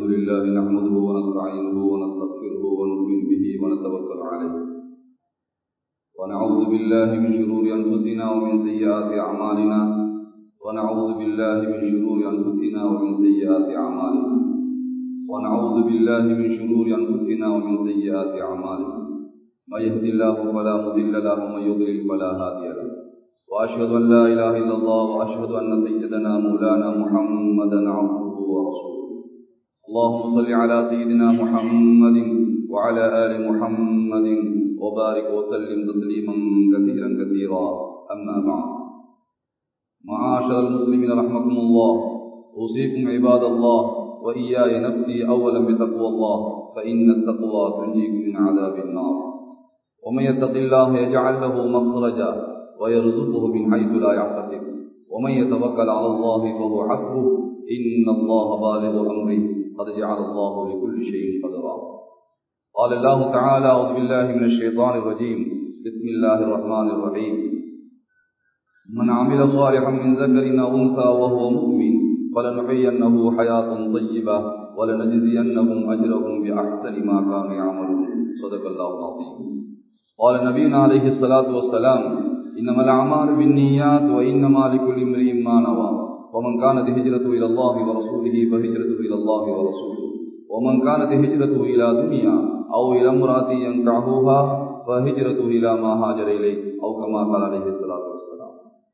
لله نحمده ونستعينه ونستغفره ونؤمن به ونتوكل عليه ونعوذ بالله من شرور أنفسنا ومن سيئات أعمالنا ونعوذ بالله من شرور أنفسنا ومن سيئات أعمالنا ونعوذ بالله من شرور أنفسنا ومن سيئات أعمالنا من يهد الله فلا مضل له ومن يضلل فلا هادي له وأشهد أن لا إله إلا الله وأشهد أن سيدنا مولانا محمدا عبده ورسوله اللهم صل على سيدنا محمد وعلى آل محمد وبارك وسلم تسليما كثيرا كثيرا أما بعد معاشر المسلمين رحمكم الله أوصيكم عباد الله وإياي نفسي أولا بتقوى الله فإن التقوى تنجيكم من عذاب النار ومن يتق الله يجعل له مخرجا ويرزقه من حيث لا يحتسب ومن يتوكل على الله فهو حسبه إن الله بالغ أمره قد جعل الله لكل شيء قدرا قال الله تعالى أعوذ بالله من الشيطان الرجيم بسم الله الرحمن الرحيم من عمل صالحا من ذكر أو أنثى وهو مؤمن فلنحيينه حياة طيبة ولنجزينهم أجرهم بأحسن ما كانوا يعملون صدق الله العظيم قال نبينا عليه الصلاة والسلام إنما الأعمال بالنيات وإنما لكل امرئ ما نوى ومن كانت هجرته إلى الله ورسوله فهجرته إلى الله ورسوله ومن كانت هجرته إلى دنيا أو إلى امرأة ينكحها فهجرته إلى ما هاجر إليه أو كما قال عليه الصلاة والسلام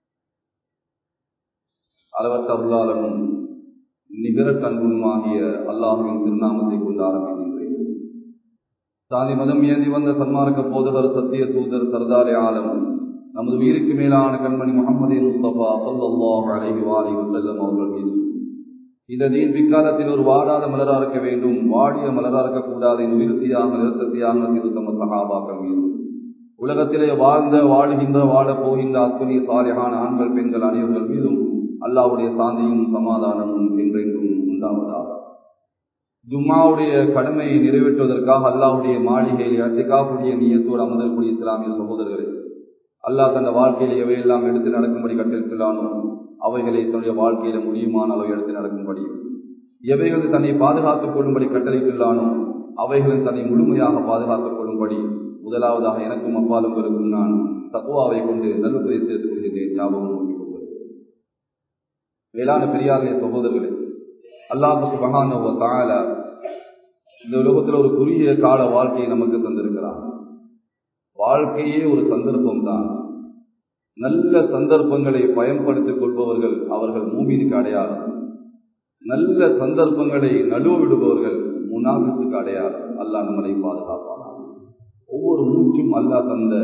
அளவற்ற அருளாளனும் நிகர கண்குணமாகிய அல்லாஹுவின் திருநாமத்தை கொண்டு ஆரம்பிக்கின்றேன் சாதி மதம் ஏந்தி வந்த சன்மார்க்க போதகர் சத்திய தூதர் சர்தாரே ஆலம் நமது உயிருக்கு மேலான கண்மணி முகமது முஸ்தபா சல்லாஹ் அலஹி வாலி வசல்லம் அவர்கள் மீது இந்த தீன் பிற்காலத்தில் ஒரு வாடாத மலரா இருக்க வேண்டும் வாடிய மலரா இருக்கக்கூடாது நிறுத்தியாக நிறுத்தத்தியாக திருத்தம சகாபாக்கள் மீது உலகத்திலே வாழ்ந்த வாழுகின்ற வாழப் போகின்ற அத்துணை சாலையான ஆண்கள் பெண்கள் அனைவர்கள் மீதும் அல்லாவுடைய சாந்தியும் சமாதானமும் என்றென்றும் உண்டாவதாக ஜும்மாவுடைய கடமையை நிறைவேற்றுவதற்காக அல்லாவுடைய மாளிகையில் அத்திகாவுடைய நீயத்தோடு அமர்ந்தக்கூடிய இஸ்லாமிய சகோதரர்களே அல்லாஹ் தந்த வாழ்க்கையில எவையெல்லாம் எடுத்து நடக்கும்படி கட்டிருக்கிறானோ அவைகளை தன்னுடைய வாழ்க்கையில முடியுமான அளவு எடுத்து நடக்கும்படி எவைகள் தன்னை பாதுகாத்துக் கொள்ளும்படி கட்டளைக்குள்ளானோ அவைகளும் தன்னை முழுமையாக பாதுகாத்துக் கொள்ளும்படி முதலாவதாக எனக்கும் அப்பாலும் இருக்கும் நான் தக்குவாவை கொண்டு நல்லுபதை சேர்த்துக் கொள்கிறேன் ஞாபகம் வேளாண் பெரியார்களே சகோதரர்களே அல்லாஹு சுபகான தாழ இந்த உலகத்தில் ஒரு குறுகிய கால வாழ்க்கையை நமக்கு தந்திருக்கிறார் வாழ்க்கையே ஒரு சந்தர்ப்பம் தான் நல்ல சந்தர்ப்பங்களை பயன்படுத்திக் கொள்பவர்கள் அவர்கள் மூமினுக்கு அடையாளம் நல்ல சந்தர்ப்பங்களை நடுவிடுபவர்கள் முனாபித்துக்கு அடையாளம் அல்லாஹ் நம்மளை பாதுகாப்பான ஒவ்வொரு மூச்சும் அல்லாஹ் தந்த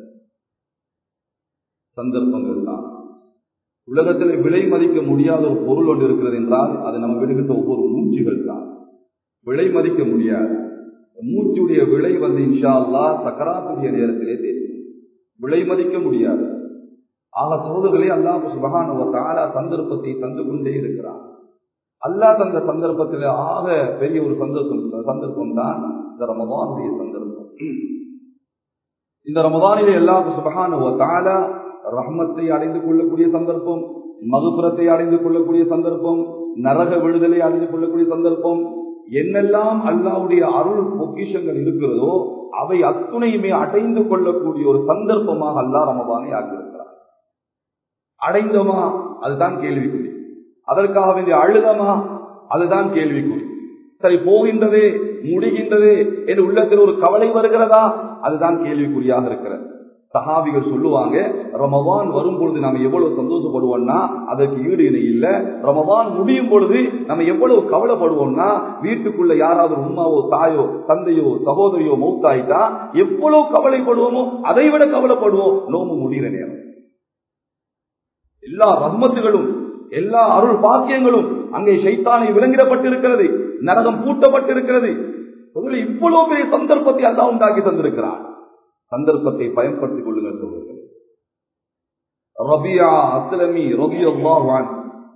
சந்தர்ப்பங்கள் தான் உலகத்தில் விலை மதிக்க முடியாத ஒரு பொருள் ஒன்று இருக்கிறது என்றால் அது நம்ம விடுகின்ற ஒவ்வொரு மூச்சுகள் தான் விலை மதிக்க முடியாது மூச்சுடைய விலை வந்து இன்ஷா அல்லா சக்கராத்துடைய நேரத்திலே தெரியும் விலை மதிக்க முடியாது ஆக சோதர்களே அல்லாஹ் சுபகான தாலா சந்தர்ப்பத்தை தந்து கொண்டே இருக்கிறார் அல்லாஹ் தந்த சந்தர்ப்பத்தில் ஆக பெரிய ஒரு சந்தர்ப்பம் சந்தர்ப்பம் தான் இந்த ரமதானுடைய சந்தர்ப்பம் இந்த ரமதானிலே எல்லாம் சுபகான தாலா ரஹ்மத்தை அடைந்து கொள்ளக்கூடிய சந்தர்ப்பம் மதுபுரத்தை அடைந்து கொள்ளக்கூடிய சந்தர்ப்பம் நரக விடுதலை அடைந்து கொள்ளக்கூடிய சந்தர்ப்பம் என்னெல்லாம் அல்லாவுடைய அருள் பொக்கிஷங்கள் இருக்கிறதோ அவை அத்துணையுமே அடைந்து கொள்ளக்கூடிய ஒரு சந்தர்ப்பமாக அல்லா ரமபானை ஆக்கியிருக்கிறார் அடைந்தோமா அதுதான் கேள்விக்குறி அதற்காக வேண்டிய அழுதமா அதுதான் கேள்விக்குறி சரி போகின்றதே முடிகின்றதே என் உள்ளத்தில் ஒரு கவலை வருகிறதா அதுதான் கேள்விக்குறியாக இருக்கிறது சஹாபிகள் சொல்லுவாங்க ரமவான் வரும் பொழுது நாம எவ்வளவு சந்தோஷப்படுவோம்னா அதற்கு ஈடு இணை இல்ல ரமவான் முடியும் பொழுது நம்ம எவ்வளவு கவலைப்படுவோம்னா வீட்டுக்குள்ள யாராவது உமாவோ தாயோ தந்தையோ சகோதரியோ மௌத்தாயிட்டா எவ்வளவு கவலைப்படுவோமோ அதை விட கவலைப்படுவோம் நோம்பு முடிகிற நேரம் எல்லா ரஹ்மத்துகளும் எல்லா அருள் பாக்கியங்களும் அங்கே சைத்தானை விலங்கிடப்பட்டிருக்கிறது நரகம் பூட்டப்பட்டிருக்கிறது இவ்வளவு பெரிய சந்தர்ப்பத்தை எல்லாம் உண்டாக்கி தந்திருக்கிறான் சந்தர்ப்பத்தை பயன்படுத்திக் கொள்ளுங்கள் சொல்லுங்கள் ரபியா அஸ்லமி ரபி அல்லாஹான்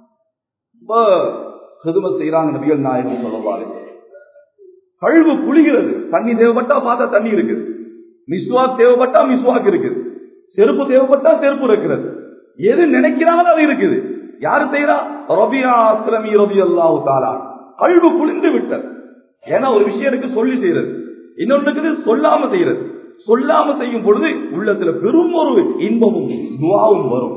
செய்யறாங்க நபிகள் நாயகம் சொல்லுவாரு கழுவு குளிகிறது தண்ணி தேவைப்பட்டா பார்த்தா தண்ணி இருக்குது மிஸ்வாக் தேவைப்பட்டா மிஸ்வாக் இருக்குது செருப்பு தேவைப்பட்டா செருப்பு இருக்கிறது எது நினைக்கிறாங்களோ அது இருக்குது யாரு செய்யறா ரபியா அஸ்லமி ரபி அல்லாஹு தாலா கல்வு குளிந்து விட்டது ஏன்னா ஒரு விஷயம் எனக்கு சொல்லி செய்யறது இன்னொன்றுக்கு சொல்லாம செய்யறது சொல்லாம செய்யும் பொழுது உள்ளத்துல பெரும் ஒரு இன்பமும் துவாவும் வரும்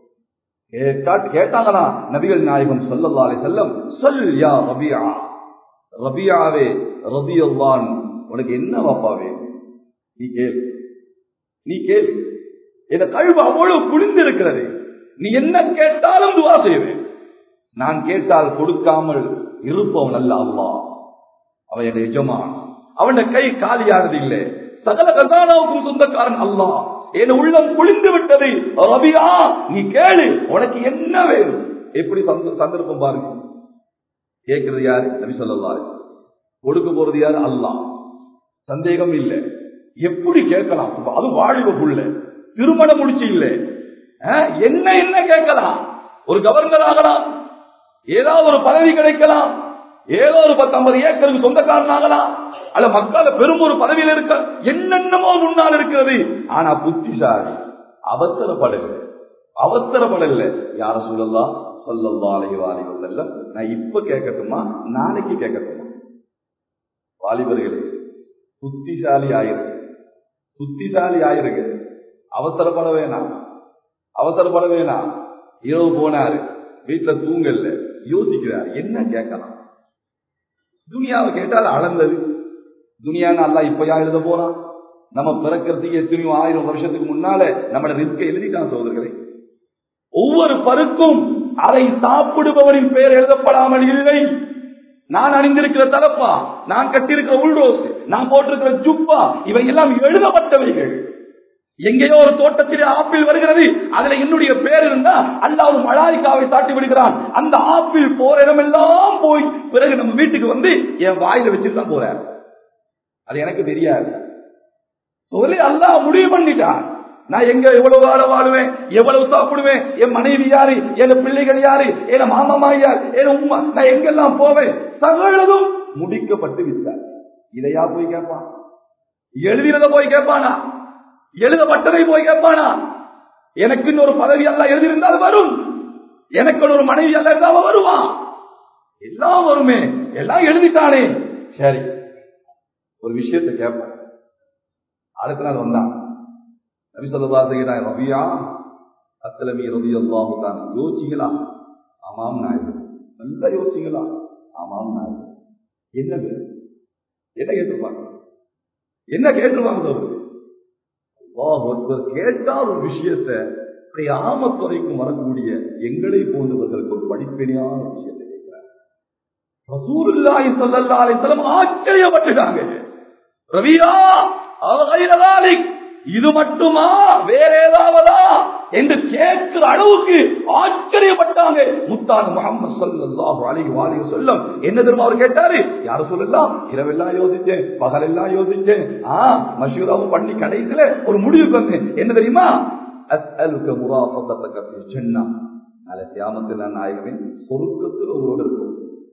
கேட்டா- கேட்டாங்களா நபிகள் நாயகம் ஸல்லல்லாஹு அலைஹி செல்லம் சொல் யா ரபியா ரபியாவே ரபியல்லான் உனக்கு என்ன வாப்பாவே நீ கேள் நீ கேள் இந்த கல்வி அவ்வளவு குளிந்து இருக்கிறது நீ என்ன கேட்டாலும் துவா செய்வேன் நான் கேட்டால் கொடுக்காமல் இருப்பவன் அல்ல அல்லாஹ் அவன் என் எஜமான் அவன் கை காலியானது இல்லை சகல கசானாவுக்கும் சொந்தக்காரன் அல்லாஹ் என் உள்ளம் குளிந்து விட்டது ரபியா நீ கேளு உனக்கு என்ன வேணும் எப்படி சந்த- சந்தர்ப்பம் பாருங்க கேட்கிறது யாரு நபி சொல்லலாரு கொடுக்க போறது யாரு அல்லாஹ் சந்தேகம் இல்லை எப்படி கேட்கலாம் அது வாழிவ புள்ள திருமணம் முடிச்சு இல்லை அஹ், என்ன என்ன கேட்கலாம் ஒரு கவர்னர் ஆகலாம் ஏதாவது ஒரு பதவி கிடைக்கலாம் ஏதோ ஒரு பத்தொன்பது ஏக்கருக்கு சொந்தக்காரன் ஆகலாம் அல்ல மக்களை பெரும் ஒரு பதவியில் இருக்க என்னென்னமோ முன்னால் இருக்கிறது ஆனா புத்திசாலி அவசரப்படல அவசரப்படல யார சொல்லலாம் சொல்லல்லா அலைஹி வாலி வஸல்லம் நான் இப்ப கேட்கட்டுமா நாளைக்கு கேட்கட்டுமா வாலிபர்களே புத்திசாலி ஆயிருங்க புத்திசாலி ஆயிருங்க அவசரப்பட வேணாம் அவசரப்பட வேணாம் இரவு போனாரு வீட்டுல தூங்கல யோசிக்கிறார் என்ன கேட்கலாம் துனியாவை கேட்டால் அளந்தது துனியான்னு அல்லா இப்பயா எழுத போறான் நம்ம பிறக்கிறதுக்கு எத்தனையோ ஆயிரம் வருஷத்துக்கு முன்னால நம்மளோட ரிஸ்கை எழுதிட்டான் சோதர்களே ஒவ்வொரு பருக்கும் அதை சாப்பிடுபவரின் பெயர் எழுதப்படாமல் இல்லை நான் அணிந்திருக்கிற தலப்பா நான் கட்டியிருக்கிற உள்ரோஸ் நான் போட்டிருக்கிற ஜுப்பா இவை எல்லாம் எழுதப்பட்டவைகள் எங்கேயோ ஒரு தோட்டத்திலே ஆப்பிள் வருகிறது அதுல என்னுடைய பேர் இருந்தா அல்லாஹ் ஒரு மலாய்க்காவை சாட்டி விடுகிறான் அந்த ஆப்பிள் போற இடமெல்லாம் போய் பிறகு நம்ம வீட்டுக்கு வந்து என் வாயில வச்சுட்டு தான் போறார் அது எனக்கு தெரியாது சொல்லி அல்லாஹ் முடிவு பண்ணிட்டான் நான் எங்க எவ்வளவு வாழ வாழுவேன் எவ்வளவு சாப்பிடுவேன் என் மனைவி யாரு என் பிள்ளைகள் யாரு என் மாமமா யார் என் உமா நான் எங்கெல்லாம் போவேன் சகலதும் முடிக்கப்பட்டு விட்டார் இதையா போய் கேட்பான் எழுதினத போய் கேட்பானா எழுதப்பட்டதை போய் கேட்பானா எனக்கு இன்னொரு பதவி எல்லாம் எழுதியிருந்தால் வரும் எனக்கு ஒரு மனைவி எல்லாம் இருந்தா அவன் வருவான் எல்லாம் வருமே எல்லாம் எழுதிட்டானே சரி ஒரு விஷயத்தை கேட்பான் அடுத்த நாள் வந்தான் நபி சொல்லா செய்கிறான் ரபியா அத்தலமி ரவி அல்லாஹு தான் யோசிங்களா ஆமாம் நாயகன் நல்லா யோசிங்களா ஆமாம் நாயகன் என்ன வேணும்? என்ன கேட்டுருப்பாங்க என்ன கேட்டுருவாங்க அவரு அல்லாஹ் ஒருத்தர் கேட்டால் ஒரு விஷயத்தை அப்படி ஆமத்துறைக்கும் வரக்கூடிய எங்களை போன்றவர்களுக்கு ஒரு படிப்பெணியான விஷயத்தை கேட்கிறார் ரசூலுல்லாஹி ஸல்லல்லாஹு அலைஹி வஸல்லம் ஆச்சரியப்பட்டுட்டாங்க ரவியா அவகைரதாலிக் இது மட்டுமா வேற ஏதாவதா என்று கேட்கிற அளவுக்கு ஆச்சரியப்பட்டாங்க முத்தான முகமது ஸல்லல்லாஹு அலைஹி வஸல்லம் சொல்லம் என்ன தெரியுமா அவர் கேட்டாரு யார சொல்லலாம் இரவெல்லாம் யோசிச்சேன் பகலெல்லாம் யோசிச்சேன் ஆ மஷூராவும் பண்ணி கடைசியில ஒரு முடிவுக்கு வந்தேன் என்ன தெரியுமா அஸ்அலுக முராஃபதத்தக ஃபில் ஜன்னah நாளை கியாமத்தில் நாயகமே சொர்க்கத்தில் உங்களோட இருக்கும்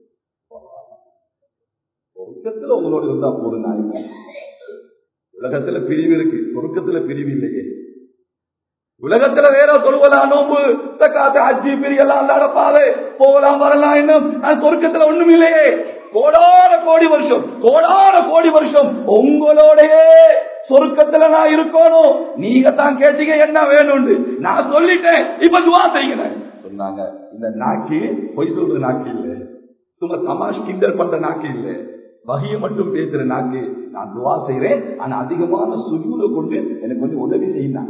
சொர்க்கத்துல உங்களோட இருந்தா போதும் நாயகம் உலகத்துல பிரிவு இருக்கு சொர்க்கத்துல பிரிவு இல்லையே உலகத்துல வேற சொல்வதா நோம்பு தக்காத்து அஜி பிரியெல்லாம் நடப்பாது போகலாம் வரலாம் இன்னும் நான் சொர்க்கத்துல ஒண்ணும் இல்லையே கோடான கோடி வருஷம் கோடான கோடி வருஷம் உங்களோடயே சொர்க்கத்துல நான் இருக்கணும் நீங்க தான் கேட்டீங்க என்ன வேணும்னு நான் சொல்லிட்டேன் இப்ப துவா செய்யுங்க சொன்னாங்க இந்த நாக்கு பொய் சொல்ற நாக்கு இல்லை சும்மா தமாஷ் கிண்டல் பண்ற நாக்கு இல்லை வகையை மட்டும் பேசுற நாக்கு நான் துவா செய்யறேன் ஆனா அதிகமான சுஜூத கொண்டு எனக்கு கொஞ்சம் உதவி செய்யணும்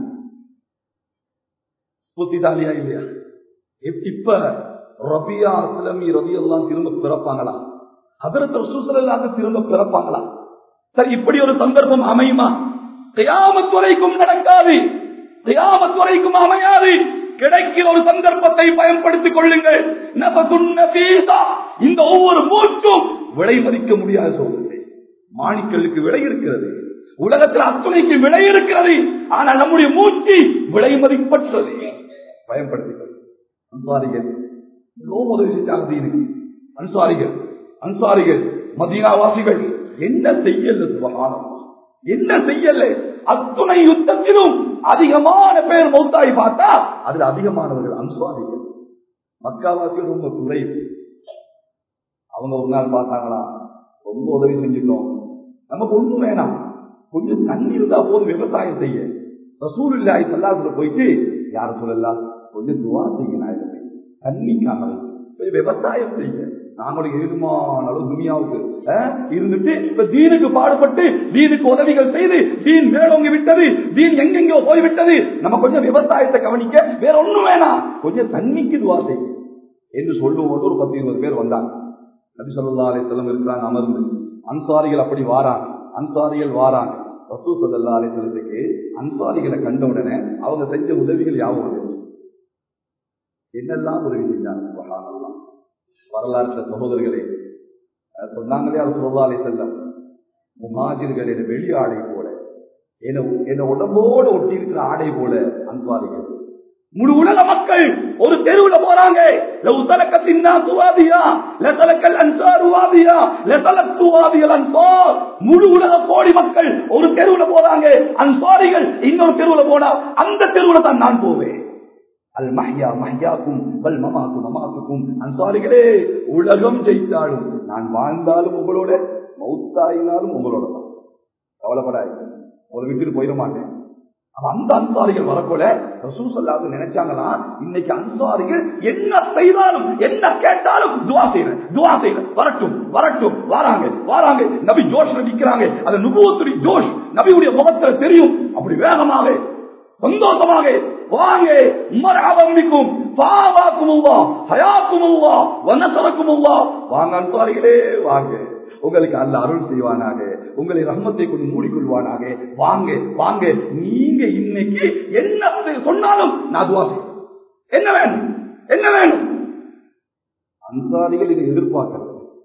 புத்திசாலியா இல்லையா இப்- இப்ப ரபியா அஸ்லமி ரவி எல்லாம் திரும்ப பிறப்பாங்களா அதற்கு ரசூசலாக திரும்ப பிறப்பாங்களா சரி இப்படி ஒரு சந்தர்ப்பம் அமையுமா கியாமத் வரைக்கும் நடக்காது கியாமத் வரைக்கும் அமையாது கிடைக்கிற ஒரு சந்தர்ப்பத்தை பயன்படுத்திக் கொள்ளுங்கள் நபசுன் நபீசா. இந்த ஒவ்வொரு மூச்சும் விலை மதிக்க முடியாத சோதனை மாணிக்கலுக்கு விலை இருக்கிறது உலகத்தில் அத்துணைக்கு விலை இருக்கிறது ஆனால் நம்முடைய மூச்சு விலை மதிப்பற்றது பயன்படுத்திக் கொள்ளுங்கள் அன்சாரிகள் மிகவும் உதவி செஞ்சாங்க தீனுக்கு அன்சாரிகள் அன்சாரிகள் மதீனாவாசிகள் என்ன செய்யல சுபகானம் என்ன செய்யல அத்துணை யுத்தத்திலும் அதிகமான பேர் மௌத்தாய் பார்த்தா அதுல அதிகமானவர்கள் அன்சாரிகள் மக்காவாசிகள் ரொம்ப குறைவு அவங்க ஒரு நாள் பார்த்தாங்களா ரொம்ப உதவி செஞ்சுட்டோம் நமக்கு ஒண்ணும் வேணாம் கொஞ்சம் தண்ணி இருந்தா போதும் விவசாயம் செய்ய ரசூல் இல்லாய் சல்லாத்துல போயிட்டு யார சொல்லலாம் கொஞ்சம் துவா செய்யுங்க நாயகமே தண்ணிக்காக போய் விவசாயம் செய்ய நாங்களும் ஏழுமான அளவு துனியாவுக்கு அஹ், இருந்துட்டு இப்ப தீனுக்கு பாடுபட்டு தீனுக்கு உதவிகள் செய்து தீன் மேலோங்கி விட்டது தீன் எங்கெங்கோ போய்விட்டது நம்ம கொஞ்சம் விவசாயத்தை கவனிக்க வேற ஒண்ணும் வேணாம் கொஞ்சம் தண்ணிக்கு துவா செய்ய என்று சொல்லும்போது ஒரு பத்து இருபது பேர் வந்தாங்க நபி சொல்லா அலிஸ்லம் இருக்கிறாங்க அமர்ந்து அன்சாரிகள் அப்படி வாராங்க அன்சாரிகள் வாராங்க ரசூ சொல்லா அலிஸ்லத்துக்கு அன்சாரிகளை கண்ட உடனே அவங்க செஞ்ச உதவிகள் யாவும் வந்துச்சு என்னெல்லாம் உதவி செஞ்சாங்க சுபஹானல்லாஹ். வரலாற்று சகோதரர்களே அஹ் சொன்னாங்களே அவர் சொல்லா அலி செல்லம் முஹாஜிர்களின் வெளி ஆடை போல என்ன என்ன உடம்போடு ஒட்டி இருக்கிற ஆடை போல அன்சாரிகள் முழு உலக மக்கள் ஒரு தெருவுல போறாங்க லவ் தலக்கத்தின் துவாதியா லதலக்கல் அன்சார் வாதியா லதலக் வாதியல் அன்சார் முழு உலக கோடி மக்கள் ஒரு தெருவுல போறாங்க அன்சாரிகள் இன்னொரு தெருவுல போனா அந்த தெருவுல தான் நான் போவேன் அல் மஹ்யா மஹ்யாக்கும் வல் மமாக்கு மமாக்குக்கும் அன்சாரிகளே உலகம் ஜெயித்தாலும் நான் வாழ்ந்தாலும் உங்களோட மௌத்தாயினாலும் உங்களோட தான் கவலைப்படாது உங்களை விட்டுட்டு போயிட மாட்டேன் அப்ப அந்த அன்சாரிகள் வரக்கூட ரசூல் சொல்லாது நினைச்சாங்களா இன்னைக்கு அன்சாரிகள் என்ன செய்தாலும் என்ன கேட்டாலும் துவா செய்யறேன் துவா செய்யறேன் வரட்டும் வரட்டும் வாராங்க வாராங்க நபி ஜோஷ்ல நிக்கிறாங்க அந்த நுபுவத்துடைய ஜோஷ் நபியுடைய முகத்துல தெரியும் அப்படி வேகமாக சந்தோஷமாக வாங்க மரபம்பிக்கும் பாவாக்குமுல்லா ஹயாக்குமுல்லா வனசரக்குமுல்லா வாங்க அன்சாரிகளே வாங்க உங்களுக்கு அல்ல அருள் செய்வானாக உங்களை ரஹ்மத்தை கொண்டு மூடிக்கொள்வானாக வாங்க வாங்க நீங்க இன்னைக்கு என்ன சொன்னாலும் நான் துவா செய்வேன். என்ன வேணும் என்ன வேணும் அன்சாரிகள் இதை எதிர்பார்க்கிறது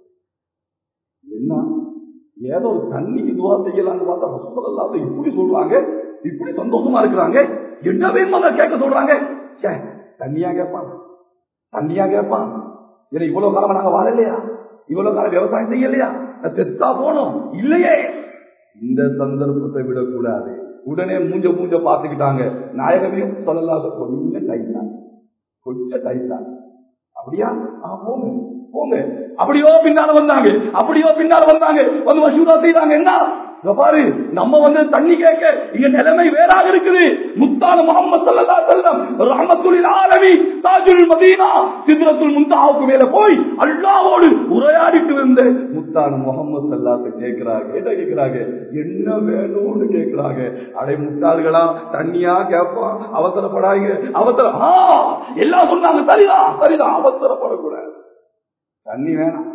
என்ன ஏதோ ஒரு தண்ணிக்கு துவா செய்யலாம்னு பார்த்தா ரசூலுல்லாஹ் இப்படி சொல்றாங்க இப்படி சந்தோஷமா இருக்கிறாங்க என்ன வேணுமோ அதை கேட்க சொல்றாங்க ச்சே, தண்ணியா கேட்பான் தண்ணியா கேட்பான் இல்லை இவ்வளவு காலம் நாங்க வாழலையா இவ்வளவு காலம் விவசாயம் செய்யலையா நான் செத்தா போனோம் இல்லையே இந்த சந்தர்ப்பத்தை விடக்கூடாது உடனே மூஞ்ச மூஞ்ச பார்த்துக்கிட்டாங்க நாயகமே சொல்லலாம் கொஞ்சம் டைத்தான் கொஞ்சம் டைத்தான் அப்படியா ஆ, போங்க போங்க அப்படியோ பின்னால வந்தாங்க அப்படியோ பின்னால வந்தாங்க வந்து மசூதா செய்தாங்க என்ன இதோ பாரு நம்ம வந்து தண்ணி கேட்க இங்க நிலைமை வேறாக இருக்குது முத்தான முகமது சல்லா செல்லம் ரஹமத்துல் ஆலமி தாஜுல் மதீனா சித்ரத்துல் முந்தாவுக்கு மேல போய் அல்லாவோடு உரையாடிட்டு வந்த முத்தான முகமது சல்லாத்த கேட்கிறாங்க என்ன கேட்கிறாங்க என்ன வேணும்னு கேட்கிறாங்க அடை முட்டாள்களா தண்ணியா கேட்பான் அவசரப்படாங்க அவசர ஆ, எல்லாம் சொன்னாங்க சரிதான் சரிதான் அவசரப்படக்கூடாது தண்ணி வேணாம்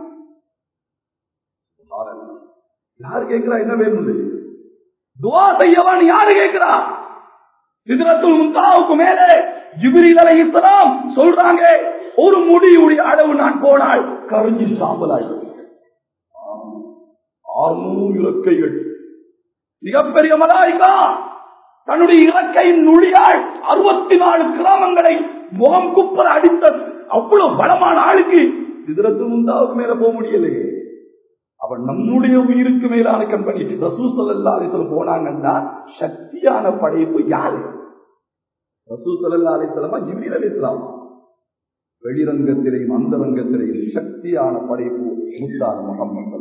யாரு கேட்கிறா என்ன வேணும் துவா செய்யவான்னு யாரு கேட்கிறா சிதறத்துல் முந்தாவுக்கு மேலே ஜிபிரில் அலைஹிஸ்ஸலாம் சொல்றாங்க ஒரு முடியுடைய அளவு நான் போனால் கரிஞ்சி சாம்பலாய் ஆறுநூறு இலக்கைகள் மிகப்பெரிய மலாய்கா தன்னுடைய இலக்கையின் நுழியால் அறுபத்தி நாலு கிராமங்களை முகம் குப்பர அடித்த அவ்வளவு பலமான ஆளுக்கு சிதறத்து முந்தாவுக்கு மேல போக முடியலையே அவன் நம்முடைய உயிருக்கு மேலான கம்பெனி ரசூசல்லா அலிசலம் போனாங்கன்னா சக்தியான படைப்பு யாரு ரசூசல்லா அலிசலமா ஜிபிரில் அலிஸ்லாமா வெளிரங்கத்திலையும் அந்த ரங்கத்திலையும் சக்தியான படைப்பு முத்தான முகமது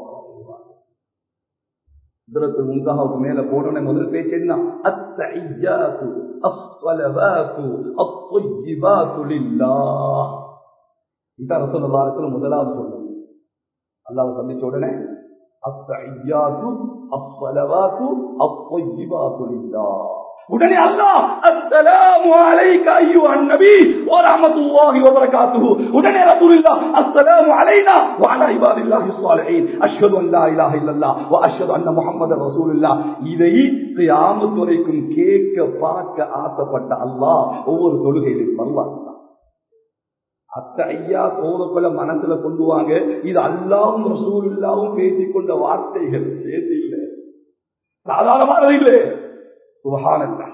இதற்கு முந்தாவுக்கு மேல போனோட முதல் பேச்சு என்ன அத்தையாத்து அஸ்வலவாத்து அத்தொய்யிபாத்து லில்லாஹ் இதான் ரசூலுல்லாஹி முதலாவது சொல்லுங்க அல்லாஹ் சந்திச்ச உடனே அத்தையாத்து அஸ்வலவாத்து அத்தொய்யிபாத்து லில்லாஹ் உடனே அல்லாஹ் அஸ்ஸலாமு அலைக அய்யுஹன் நபி வ ரஹ்மத்துல்லாஹி வ பரகாத்துஹு உடனே ரசூலுல்லாஹ் அஸ்ஸலாமு அலைனா வ அலா இபாதில்லாஹி ஸாலிஹீன் அஷ்ஹது அன் லா இலாஹ இல்லல்லாஹ் வ அஷ்ஹது அன்ன முஹம்மதர் ரசூலுல்லாஹ் இதை கியாமத் வரைக்கும் கேட்க பார்க்க ஆசைப்பட்ட அல்லாஹ் ஒவ்வொரு தொழுகையிலும் பரவாயில்லை அத்த ஐயா தோதப்பல மனசுல கொண்டு வாங்க இது அல்லாவும் ரசூலுல்லாவும் பேசிக்கொண்ட வார்த்தைகள் பேசி இல்லை சாதாரணமானது இல்லை சுபஹானல்லா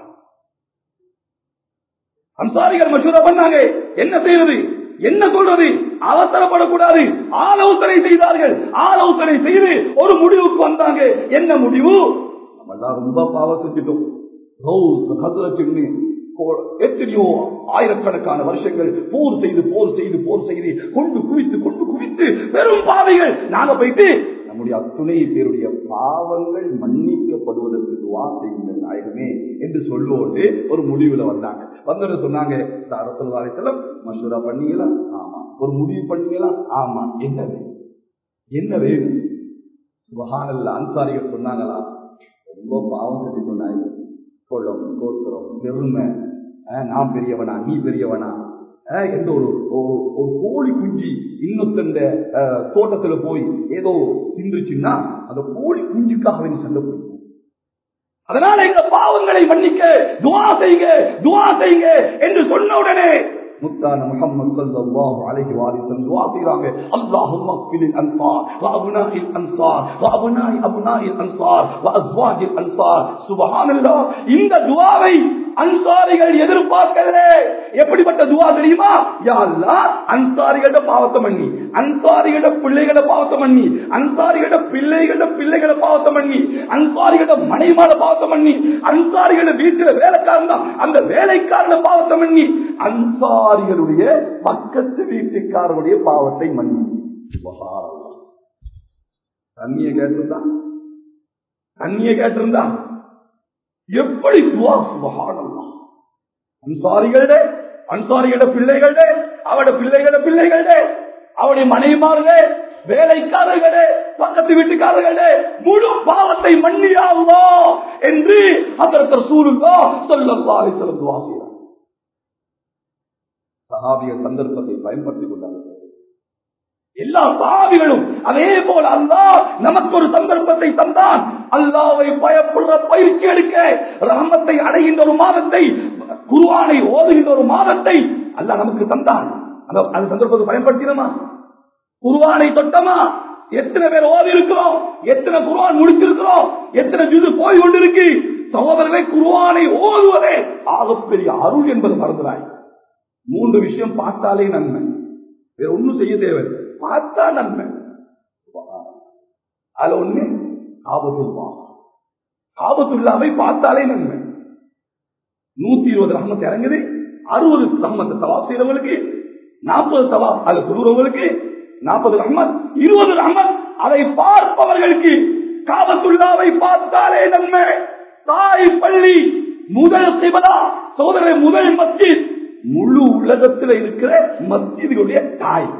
அன்சாரிகள் மசூரா பண்ணாங்க என்ன செய்யறது என்ன சொல்றது அவசரப்படக்கூடாது ஆலோசனை செய்தார்கள் ஆலோசனை செய்து ஒரு முடிவுக்கு வந்தாங்க என்ன முடிவு நம்ம எல்லாம் ரொம்ப பாவம் செஞ்சுட்டோம் ரவுஸ், ஹஸ்ரஜ்னு கோ- எத்தனையோ ஆயிரக்கணக்கான வருஷங்கள் போர் செய்து போர் செய்து போர் செய்து கொண்டு குவித்து கொண்டு குவித்து பெரும் பாவிகள் நாங்க போயிட்டு நம்முடைய அத்துணை பேருடைய பாவங்கள் மன்னிக்கப்படுவதற்கு துவா செய்கின்ற நாயகமே என்று சொல்லுவோடு ஒரு முடிவுல வந்தாங்க வந்தோட சொன்னாங்க அரசு மசூரா பண்ணீங்களா ஆமா ஒரு முடிவு பண்ணீங்களா ஆமா என்ன வேணும் என்ன வேணும் சுபஹானல்ல அன்சாரிகள் சொன்னாங்களா ரொம்ப பாவம் செஞ்சு சொன்னாங்க கொள்ளும் கோத்திரம் பெருமை அஹ், நான் பெரியவனா நீ பெரியவனா அஹ், எந்த ஒரு ஒரு- ஒரு கோழி குஞ்சு இன்னொத்தண்ட அஹ், தோட்டத்துல போய் ஏதோ தின்றுச்சுன்னா அந்த கோழி குஞ்சுக்காக வேண்டி சண்டை போடுவோம் அதனால எங்க பாவங்களை மன்னிக்க துவா செய்யுங்க துவா செய்யுங்க என்று சொன்ன உடனே முத்தான முஹம்மது ஸல்லல்லாஹு அலைஹி வஸல்லம் துஆ செய்றாங்க அல்லாஹும்ம ஃபில் அன்சார் வ அப்னாஇல் அன்சார் வ அப்னாஇ அப்னாஇல் அன்சார் வ அஸ்வாஜில் அன்சார் சுப்ஹானல்லாஹ் இந்த துஆவை அன்சாரிகள் எதிர்பார்க்கல எப்படிப்பட்ட துஆ தெரியுமா யா அல்லாஹ் அன்சாரிகளோட பாவத்தை மன்னி அன்சாரிகளோட பிள்ளைகளோட பாவத்தை மன்னி அன்சாரிகளோட பிள்ளைகளோட பிள்ளைகளோட பாவத்தை மன்னி அன்சாரிகளோட மனைமாட பாவத்தை மன்னி அன்சாரிகளோட வீட்டுல வேலைக்காரன் தான் அந்த வேலைக்காரன பாவத்தை மன்னி அன்சாரிகளுடைய பக்கத்து வீட்டுக்காரருடைய பாவத்தை மன்னி சுப்ஹானல்லாஹ். தண்ணிய கேட்டிருந்தா தண்ணிய கேட்டிருந்தா எப்படி துவா சுபஹானல்லாஹ் அன்சாரிகளே அன்சாரிகள பிள்ளைகளே அவட பிள்ளைகள பிள்ளைகளே அவருடைய மனைவிமார்களே வேலைக்காரர்களே பக்கத்து வீட்டுக்காரர்களே முழு பாவத்தை மன்னியாவோ என்று அதற்கு சூழலோ சொல்லல்லா அலிசலம் துவா செய்கிறார் சஹாபிய சந்தர்ப்பத்தை பயன்படுத்திக் கொண்டார்கள் எல்லா சாவிகளும் அதே போல அல்லாஹ் நமக்கு ஒரு சந்தர்ப்பத்தை தந்தான் அல்லாவை பயப்படுற பயிற்சி எடுக்க ரஹமத்தை அடைகின்ற ஒரு மாதத்தை குருவானை ஓதுகின்ற ஒரு மாதத்தை அல்லாஹ் நமக்கு தந்தான் அந்த அந்த சந்தர்ப்பத்தை பயன்படுத்தினோமா குருவானை தொட்டமா எத்தனை பேர் ஓதி இருக்கிறோம் எத்தனை குருவான் முடிச்சிருக்கிறோம் எத்தனை ஜுது போய் கொண்டிருக்கு சகோதரர்களை குருவானை ஓதுவதே ஆகப்பெரிய அருள் என்பது மறந்துடாய் மூன்று விஷயம் பார்த்தாலே நன்மை வேற ஒண்ணும் செய்ய தேவையில்லை பார்த்தா நன்மை அதுல ஒண்ணு காபத்துல்லா காபத்துல்லாவை பார்த்தாலே நன்மை நூத்தி இருபது ரஹமத் இறங்குது அறுபது ரஹமத் தவாப் செய்யறவங்களுக்கு நாற்பது தவாப் அது குடுறவங்களுக்கு நாற்பது ரஹமத் இருபது ரஹமத் அதை பார்ப்பவர்களுக்கு காபத்துல்லாவை பார்த்தாலே நன்மை தாய் பள்ளி முதல் சிவதா சோதனை முதல் மஸ்ஜித் முழு உலகத்தில் இருக்கிற மஸ்ஜிதுடைய தாய்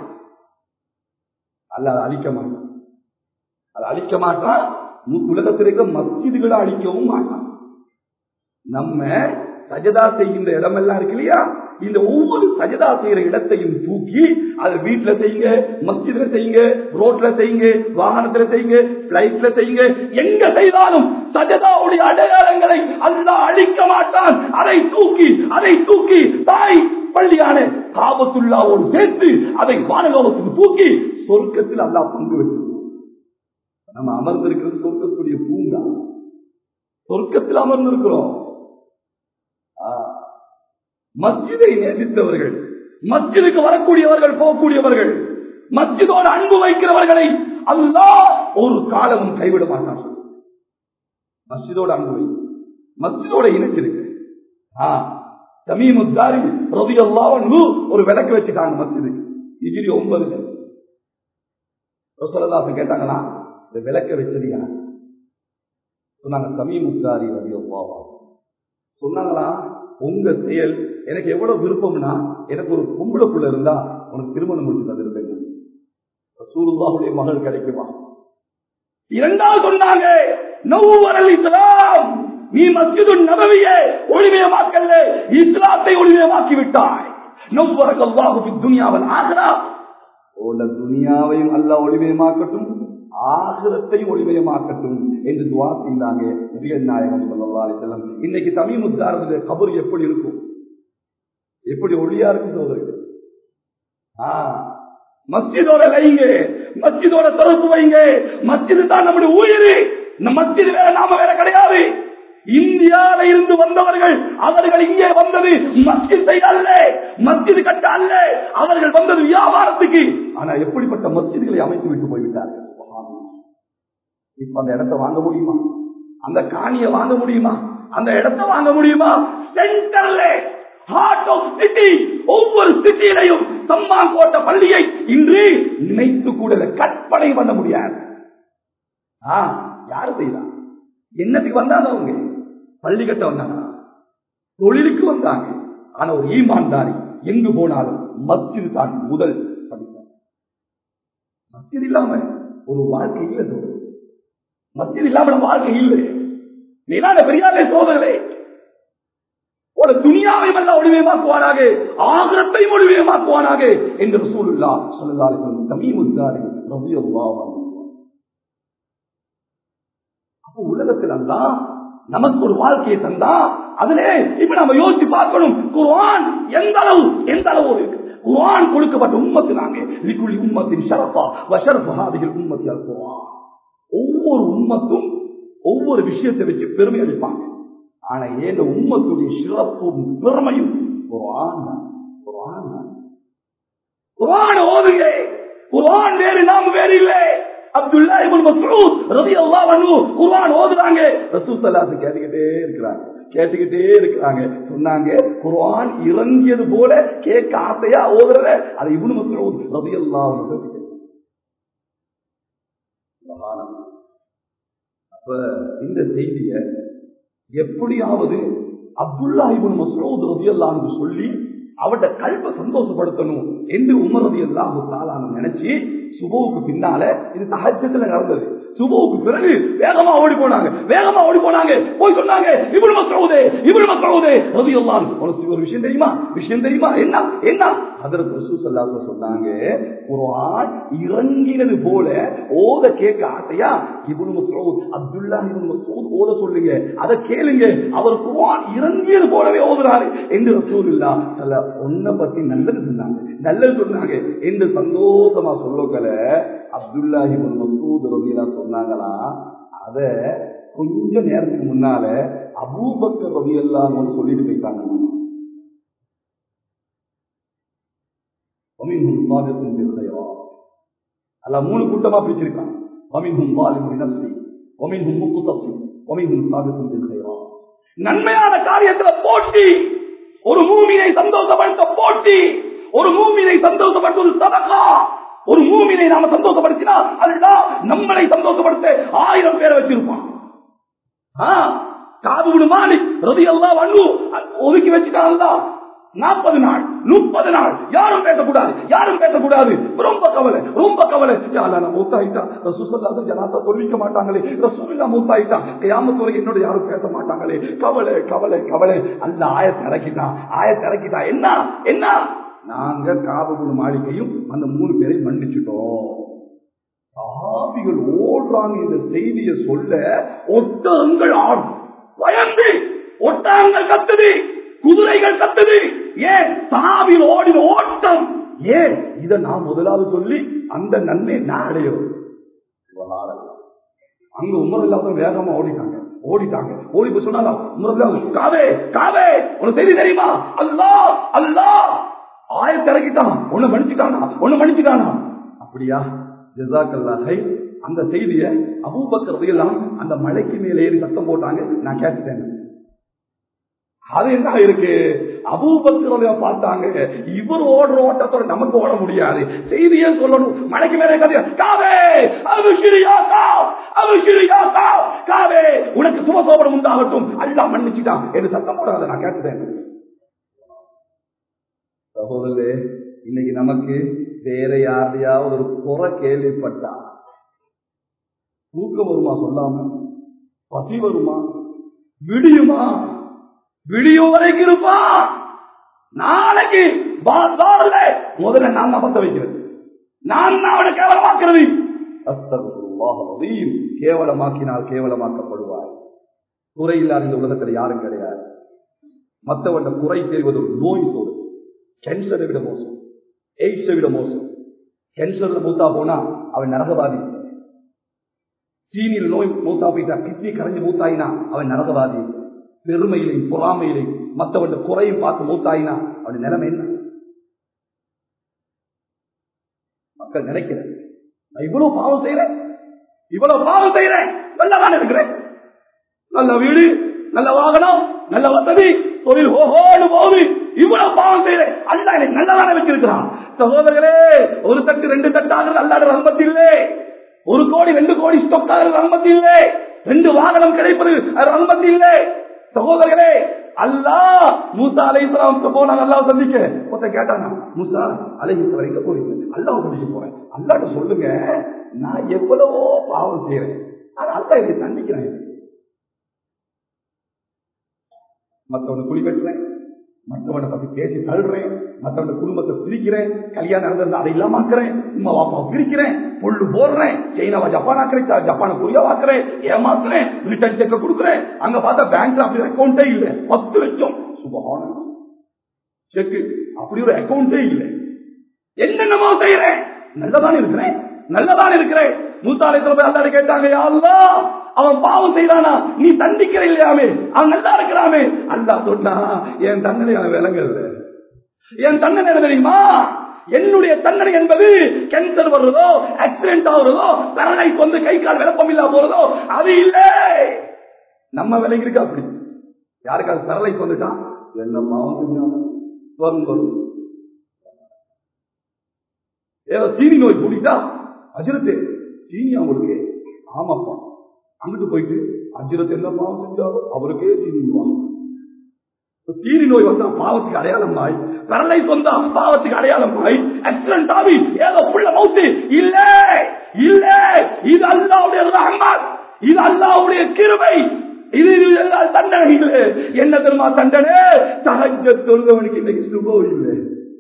அல்ல அதை அழிக்க மாட்டான் அதை அழிக்க மாட்டான் மு- உலகத்தில் இருக்கிற மஸ்ஜிதுகளை அழிக்கவும் மாட்டான் நம்ம சஜதா செய்கின்ற இடமெல்லாம் இருக்கு இல்லையா இந்த ஒவ்வொரு சஜதா செய்யற இடத்தையும் தூக்கி அது வீட்டுல செய்யுங்க மஸ்ஜித்ல செய்யுங்க ரோட்ல செய்யுங்க வாகனத்துல செய்யுங்க பிளைட்ல செய்யுங்க எங்க செய்தாலும் சஜதாவுடைய அடையாளங்களை அல்லாஹ் அழிக்க மாட்டான் அதை தூக்கி அதை தூக்கி தாய் பள்ளியான காபத்துல்லாவோடு சேர்த்து அதை வானலோகத்துக்கு தூக்கி சொர்க்கத்தில் அல்லாஹ் பங்கு வச்சிருக்கோம் நம்ம அமர்ந்திருக்கிறது சொர்க்கத்துடைய பூங்கா சொர்க்கத்தில் அமர்ந்திருக்கிறோம் ஆ. மஸ்ஜிதை நேசித்தவர்கள் மஸ்ஜிதுக்கு வரக்கூடியவர்கள் போகக்கூடியவர்கள் மஸ்ஜிதோடு அன்பு வைக்கிறவர்களை அல்லாஹ் ஒரு காலமும் கைவிட மாட்டான் மஸ்ஜிதோட அன்பு வை மஸ்ஜிதோட இணைச்சிருக்கு ஆ தமீமுத்தாரி ரவி அல்லாஹ் ஒரு விளக்கு வச்சுட்டாங்க மஸ்ஜிதுக்கு இஜிரி ஒன்பதுல ரசூலுல்லாஹ் கேட்டாங்களா இந்த விளக்க வச்சது யார் சொன்னாங்க சமீமுத்தாரி ரவி அல்லாஹ் சொன்னாங்களா உங்க செயல் எனக்கு எவ்வளவு விருப்பம்னா எனக்கு ஒரு பொம்பளை புள்ள இருந்தா உனக்கு திருமணம் முடிச்சு தந்திருப்பேன் ரசூலுல்லாஹுடைய மகள் கிடைக்குமா இரண்டாவது சொன்னாங்க நவ்வரல் இஸ்லாம் நீ மஸ்ஜிது நபவியை ஒளிமயமாக்கல்ல இஸ்லாத்தை ஒளிமயமாக்கி விட்டாய் நவ்வரல் அல்லாஹு துனியாவல் ஆகிறா உள்ள துனியாவையும் அல்லாஹ் ஒளிமயமாக்கட்டும் ஆகிரத்தை ஒளிமயமாக்கட்டும் என்று துவா செய்தாங்க நபிகள் நாயகம் ஸல்லல்லாஹு அலைஹி வஸல்லம் இன்னைக்கு தமிமுத்தாரதுல கபர் எப்படி இருக்கும் எப்படி ஒளியா இருக்கு சோதரர்கள் ஆ மஸ்ஜிதோட வைங்க மஸ்ஜிதோட தொடர்பு வைங்க மஸ்ஜிது தான் நம்முடைய உயிர் இந்த மஸ்ஜிது வேற நாம வேற கிடையாது இந்தியாவில இருந்து வந்தவர்கள் அவர்கள் இங்கே வந்தது மஸ்ஜிதை அல்ல மஸ்ஜிது கட்ட அல்ல அவர்கள் வந்தது வியாபாரத்துக்கு ஆனா எப்படிப்பட்ட மஸ்ஜிதுகளை அமைத்து விட்டு போய்விட்டார்கள் சுப்ஹானல்லாஹ். இப்ப அந்த இடத்தை வாங்க முடியுமா அந்த காணியை வாங்க முடியுமா அந்த இடத்தை வாங்க முடியுமா சென்டர்ல ஹார்ட் ஆஃப் சிட்டி ஒவ்வொரு சிட்டியிலையும் சம்மாங்கோட்ட பள்ளியை இன்று நினைத்து கூட இல்ல, கற்பனை பண்ண முடியாது ஆ யாரு செய்யலாம் என்னத்துக்கு வந்தாங்க அவங்க பள்ளி கட்ட வந்தாங்க தொழிலுக்கு வந்தாங்க ஆனா ஒரு ஈமான்தாரி எங்கு போனாலும் மஸ்ஜித் தான் முதல் படித்தார் மஸ்ஜித் இல்லாம ஒரு வாழ்க்கை இல்லை தோழர். மஸ்ஜித் இல்லாம நம்ம வாழ்க்கை இல்லை மேலான பெரியாரே சோதர்களே ஒரு துணியாவை வல்ல ஒளிமயமாக்குவானாக ஆகிரத்தை ஒளிமயமாக்குவானாக என்று சூழல்லா சொல்லலாம் தமிமுத்தாரி ரவியல்லாஹு அன்ஹு. அப்ப உலகத்தில் அல்லா நமக்கு ஒரு வாழ்க்கையை தந்தா அதிலே இப்ப நம்ம யோசிச்சு பார்க்கணும் குர்ஆன் எந்த அளவு எந்த அளவு இருக்கு குர்ஆன் கொடுக்கப்பட்ட உம்மத்து நாங்க லிக்குலி உம்மத்தின் ஷரஃபா வஷரஃபு ஹாதிஹில் உம்மத்தி அல் குர்ஆன் ஒவ்வொரு உம்மத்தும் ஒவ்வொரு விஷயத்தை வச்சு பெருமை அளிப்பாங்க ஆனா ஏன் உம்மத்துடைய சிறப்பும் பெருமையும் குர்ஆன் தான் குர்ஆன் தான் குர்ஆன் ஓதுங்க குர்ஆன் வேறு நாம் வேறு இல்லை அப்துல்லா இப்னு மஸ்ஊத் ரலியல்லாஹு அன்ஹு குர்ஆன் ஓதுறாங்க ரசூல் ஸல்லல்லாஹு அலைஹி கேட்டுக்கிட்டே இருக்கிறாங்க கேட்டுக்கிட்டே இருக்கிறாங்க சொன்னாங்க குர்ஆன் இறங்கியது போல கேட்க ஆசையா ஓதுறத அது இப்னு மஸ்ஊத் ரலியல்லாஹு அன்ஹு கேட்டாங்க. சுப்ஹானல்லாஹ். அப்ப இந்த செய்திய எப்படியாவது அப்துல்லா இப்னு மஸ்ஊத் ரலியல்லாஹு அன்ஹு சொல்லி அவட கல்வை சந்தோஷப்படுத்தணும் என்று உமர் ரலியல்லாஹு தஆலா நினைச்சு சுபோவுக்கு பின்னால இது தஹஜ்ஜத்துல நடந்தது சுபோவுக்கு பிறகு வேகமா ஓடி போனாங்க வேகமா ஓடி போனாங்க போய் சொன்னாங்க இப்னு மஸ்ஊதே இப்னு மஸ்ஊதே ரலியல்லாஹு அன்ஹு உனக்கு ஒரு விஷயம் தெரியுமா விஷயம் தெரியுமா என்ன என்ன ஹஜ்ரத் ரசூல் ஸல்லல்லாஹு அலைஹி சொன்னாங்க குர்ஆன் இறங்கினது போல ஓத கேட்க ஆசையா இப்னு மஸ்ஊத் அப்துல்லா இப்னு மஸ்ஊத் ஓத சொல்லுங்க அத கேளுங்க அவர் குர்ஆன் இறங்கியது போலவே ஓதுறாரு என்று ரசூலுல்லாஹ் ஸல்லல்லாஹு ஒன்ன பத்தி நல்லது சொன்னாங்க நல்லது சொன்னாங்க என்று சந்தோஷமா சொல்லக்கல அப்துல்லா இப்னு மஸ்ஊத் ரலியல்லாஹு சொன்னாங்களா அத கொஞ்ச நேரத்துக்கு முன்னால அபூபக்கர் ரலியல்லாஹு சொல்லிட்டு போயிட்டாங்க ومنهم صادق بالخيرات அல்ல மூணு கூட்டமா பிரிச்சிருக்கான் ومنهم ظالم لنفسه ومنهم مقتصد ومنهم سابق بالخيرات நன்மையான காரியத்துல போட்டி ஒரு மூமினை சந்தோஷப்படுத்த போட்டி ஒரு மூமினை சந்தோஷப்படுத்த ஒரு சதகா ஒரு மூமினை நாம சந்தோஷப்படுத்தினா அதுதான் நம்மளை சந்தோஷப்படுத்த ஆயிரம் பேரை வச்சிருப்பான் காது மாலிக் ரதி எல்லாம் வண்ணு ஒதுக்கி வச்சுட்டான் நாற்பது நாள் முப்பது நாள் யாரும் பேசக்கூடாது யாரும் பேசக்கூடாது ரொம்ப கவலை ரொம்ப கவலை யாரா மூத்தாயிட்டா ரசூசல்லாத ஜனாத்தா தொழிக்க மாட்டாங்களே ரசூல்லா மூத்தாயிட்டா கியாமத்து வரைக்கும் என்னோட யாரும் பேச மாட்டாங்களே கவலை கவலை கவலை அல்ல ஆயத்தை இறக்கிட்டான் ஆயத்தை இறக்கிட்டா என்ன என்ன நாங்க காபகுடு மாளிகையும் அந்த மூணு பேரை மன்னிச்சுட்டோம் சாபிகள் ஓடுறாங்க இந்த செய்தியை சொல்ல ஒட்டகங்கள் ஆடும் பயந்து ஒட்டகங்கள் கத்துது குதிரைகள் கத்துது ஏன் சாவில் ஓடின ஓட்டம் ஏன் இதை நான் முதலாவது சொல்லி அந்த நன்மை நான் அடையும் அங்க உமர் இல்லாத வேகமா ஓடிட்டாங்க ஓடிட்டாங்க ஓடி போய் சொன்னாங்க உமர் காவே காவே உனக்கு தெரியும் தெரியுமா அல்லா அல்லா ஆயத்தை இறக்கிட்டான் ஒண்ணு மன்னிச்சுட்டானா ஒண்ணு மன்னிச்சுட்டானா அப்படியா ஜெசாக்கல்லாஹை அந்த செய்திய அபூபக்கர் எல்லாம் அந்த மலைக்கு மேலே ஏறி சத்தம் போட்டாங்க நான் கேட்டுட்டேன் அது என்ன இருக்கு அபூபத்திர பார்த்தாங்க இவர் ஓடுற ஓட்டத்தோட நமக்கு ஓட முடியாது செய்தியே சொல்லணும் மலைக்கு மேலே கதையா காவே அபிஷிரியா காவ் அபிஷிரியா காவ் காவே உனக்கு சுமசோபனம் உண்டாகட்டும் அல்லா மன்னிச்சுட்டான் என்று சத்தம் போடாத நான் கேட்டுட்டேன் சகோதரே இன்னைக்கு நமக்கு வேற யாரையாவது ஒரு குறை கேள்விப்பட்டா தூக்கம் வருமா சொல்லாம பசி வருமா விடியுமா விடியும் வரைக்கும் இருப்பா நாளைக்கு முதல்ல நான் தான் பத்த வைக்கிறது நான் அவனை கேவலமாக்குறது கேவலமாக்கினால் கேவலமாக்கப்படுவார் குறை இல்லாத இந்த உலகத்தில் யாரும் கிடையாது மற்றவன் குறை தெரிவது ஒரு நோய் சொல்லு கேன்சரை விட மோசம் எய்ட்ஸை விட மோசம் கேன்சர்ல மூத்தா போனா அவன் நரகவாதி சீனியில் நோய் மூத்தா போயிட்டா கிட்னி கரைஞ்சு மூத்தாயினா அவன் நரகவாதி பெருமையிலையும் பொறாமையிலையும் மற்றவன் குறையும் பார்த்து மூத்தாயினா அவன் நிலைமை என்ன மக்கள் நினைக்கிறேன் நான் இவ்வளவு பாவம் செய்யறேன் இவ்வளவு பாவம் செய்யறேன் நல்லதான் இருக்கிறேன் நல்ல வீடு நல்ல வாகனம் நல்ல வசதி தொழில் ஓஹோடு போகுது இவ்வளவு பாவம் செய்யறேன் அல்ல என்னை நல்லதான வச்சிருக்கிறான் சகோதரர்களே ஒரு தட்டு ரெண்டு தட்டாக அல்லாட ரஹ்மத் இல்லை ஒரு கோடி ரெண்டு கோடி ஸ்டொக் ஆகிறது ரஹ்மத் இல்லை ரெண்டு வாகனம் கிடைப்பது அது ரஹ்மத் இல்லை சகோதரர்களே அல்லாஹ் மூசா அலைஹிஸ்ஸலாம் போனாங்க அல்லாஹ் சந்திக்க ஒருத்தன் கேட்டானா மூசா அலைஹிஸ்ஸலாம் எங்க போறீங்க அல்லாஹ் சந்திக்க போறேன் அல்லாஹ்ட்ட சொல்லுங்க நான் எவ்வளவோ பாவம் செய்யறேன் ஆனா அல்லாஹ் என்னை தண்டிக்கிறேன் மத்தவனை குழி வெட்டுறேன் மற்றவனை பத்தி பேசி தள்ளுறேன் மற்றவன குடும்பத்தை பிரிக்கிறேன் கல்யாணம் நடந்திருந்தா அதை இல்லாமக்கிறேன் உமா பாப்பா பிரிக்கிறேன் பொண்ணு போடுறேன் சைனாவா ஜப்பான் ஆக்குறேன் ஜப்பான கொரியாவாக்குறேன் ஏமாத்துறேன் ரிட்டர்ன் செக்க கொடுக்குறேன் அங்க பார்த்தா பேங்க்ல அப்படி அக்கௌண்டே இல்லை பத்து லட்சம் சுபமான செக்கு அப்படி ஒரு அக்கௌண்டே இல்லை என்னென்னமோ செய்யறேன் நல்லதானே இருக்கிறேன் நல்லதானே இருக்கிறேன் மூத்தாலை போய் அல்லாட கேட்டாங்க யா அல்லாஹ், அவன் பாவம் செய்தானா நீ தண்டிக்கிற இல்லையாமே அவன் நல்லா இருக்கிறாமே அல்லா சொன்னா என் தண்டனை அவன் விளங்கல என் தண்டனை என்ன தெரியுமா என்னுடைய தண்டனை என்பது கேன்சர் வர்றதோ ஆக்சிடென்ட் ஆகுறதோ பேரலைஸ் வந்து கை கால் விளப்பம் இல்லாம போறதோ அது இல்லை நம்ம விலைக்கு இருக்கா அப்படி யாருக்காவது பேரலைஸ் வந்துட்டான் என்ன பாவம் செஞ்சாங்க வரும் வரும் ஏதோ சீனி நோய் கூட்டிட்டா அஜிரத்து சீனி அவங்களுக்கு ஆமாப்பா அங்கிட்டு போயிட்டு அஜிரத்து என்ன பாவம் செஞ்சாரோ அவருக்கே சீனி நோய் சீனி நோய் வந்தா பாவத்துக்கு அடையாளம் ஆய் பரலைஸ் வந்தா பாவத்துக்கு அடையாளம் ஆய் ஆக்சிடென்ட் ஆகி ஏதோ புள்ள மவுத்து இல்ல இல்ல இது அல்லாவுடைய ரஹ்மத் இது அல்லாவுடைய கிருபை இது இது எல்லாம் தண்டனை இல்லை என்ன தெரியுமா தண்டனை சகஜ தொழுதவனுக்கு இன்னைக்கு சுபம் இல்லை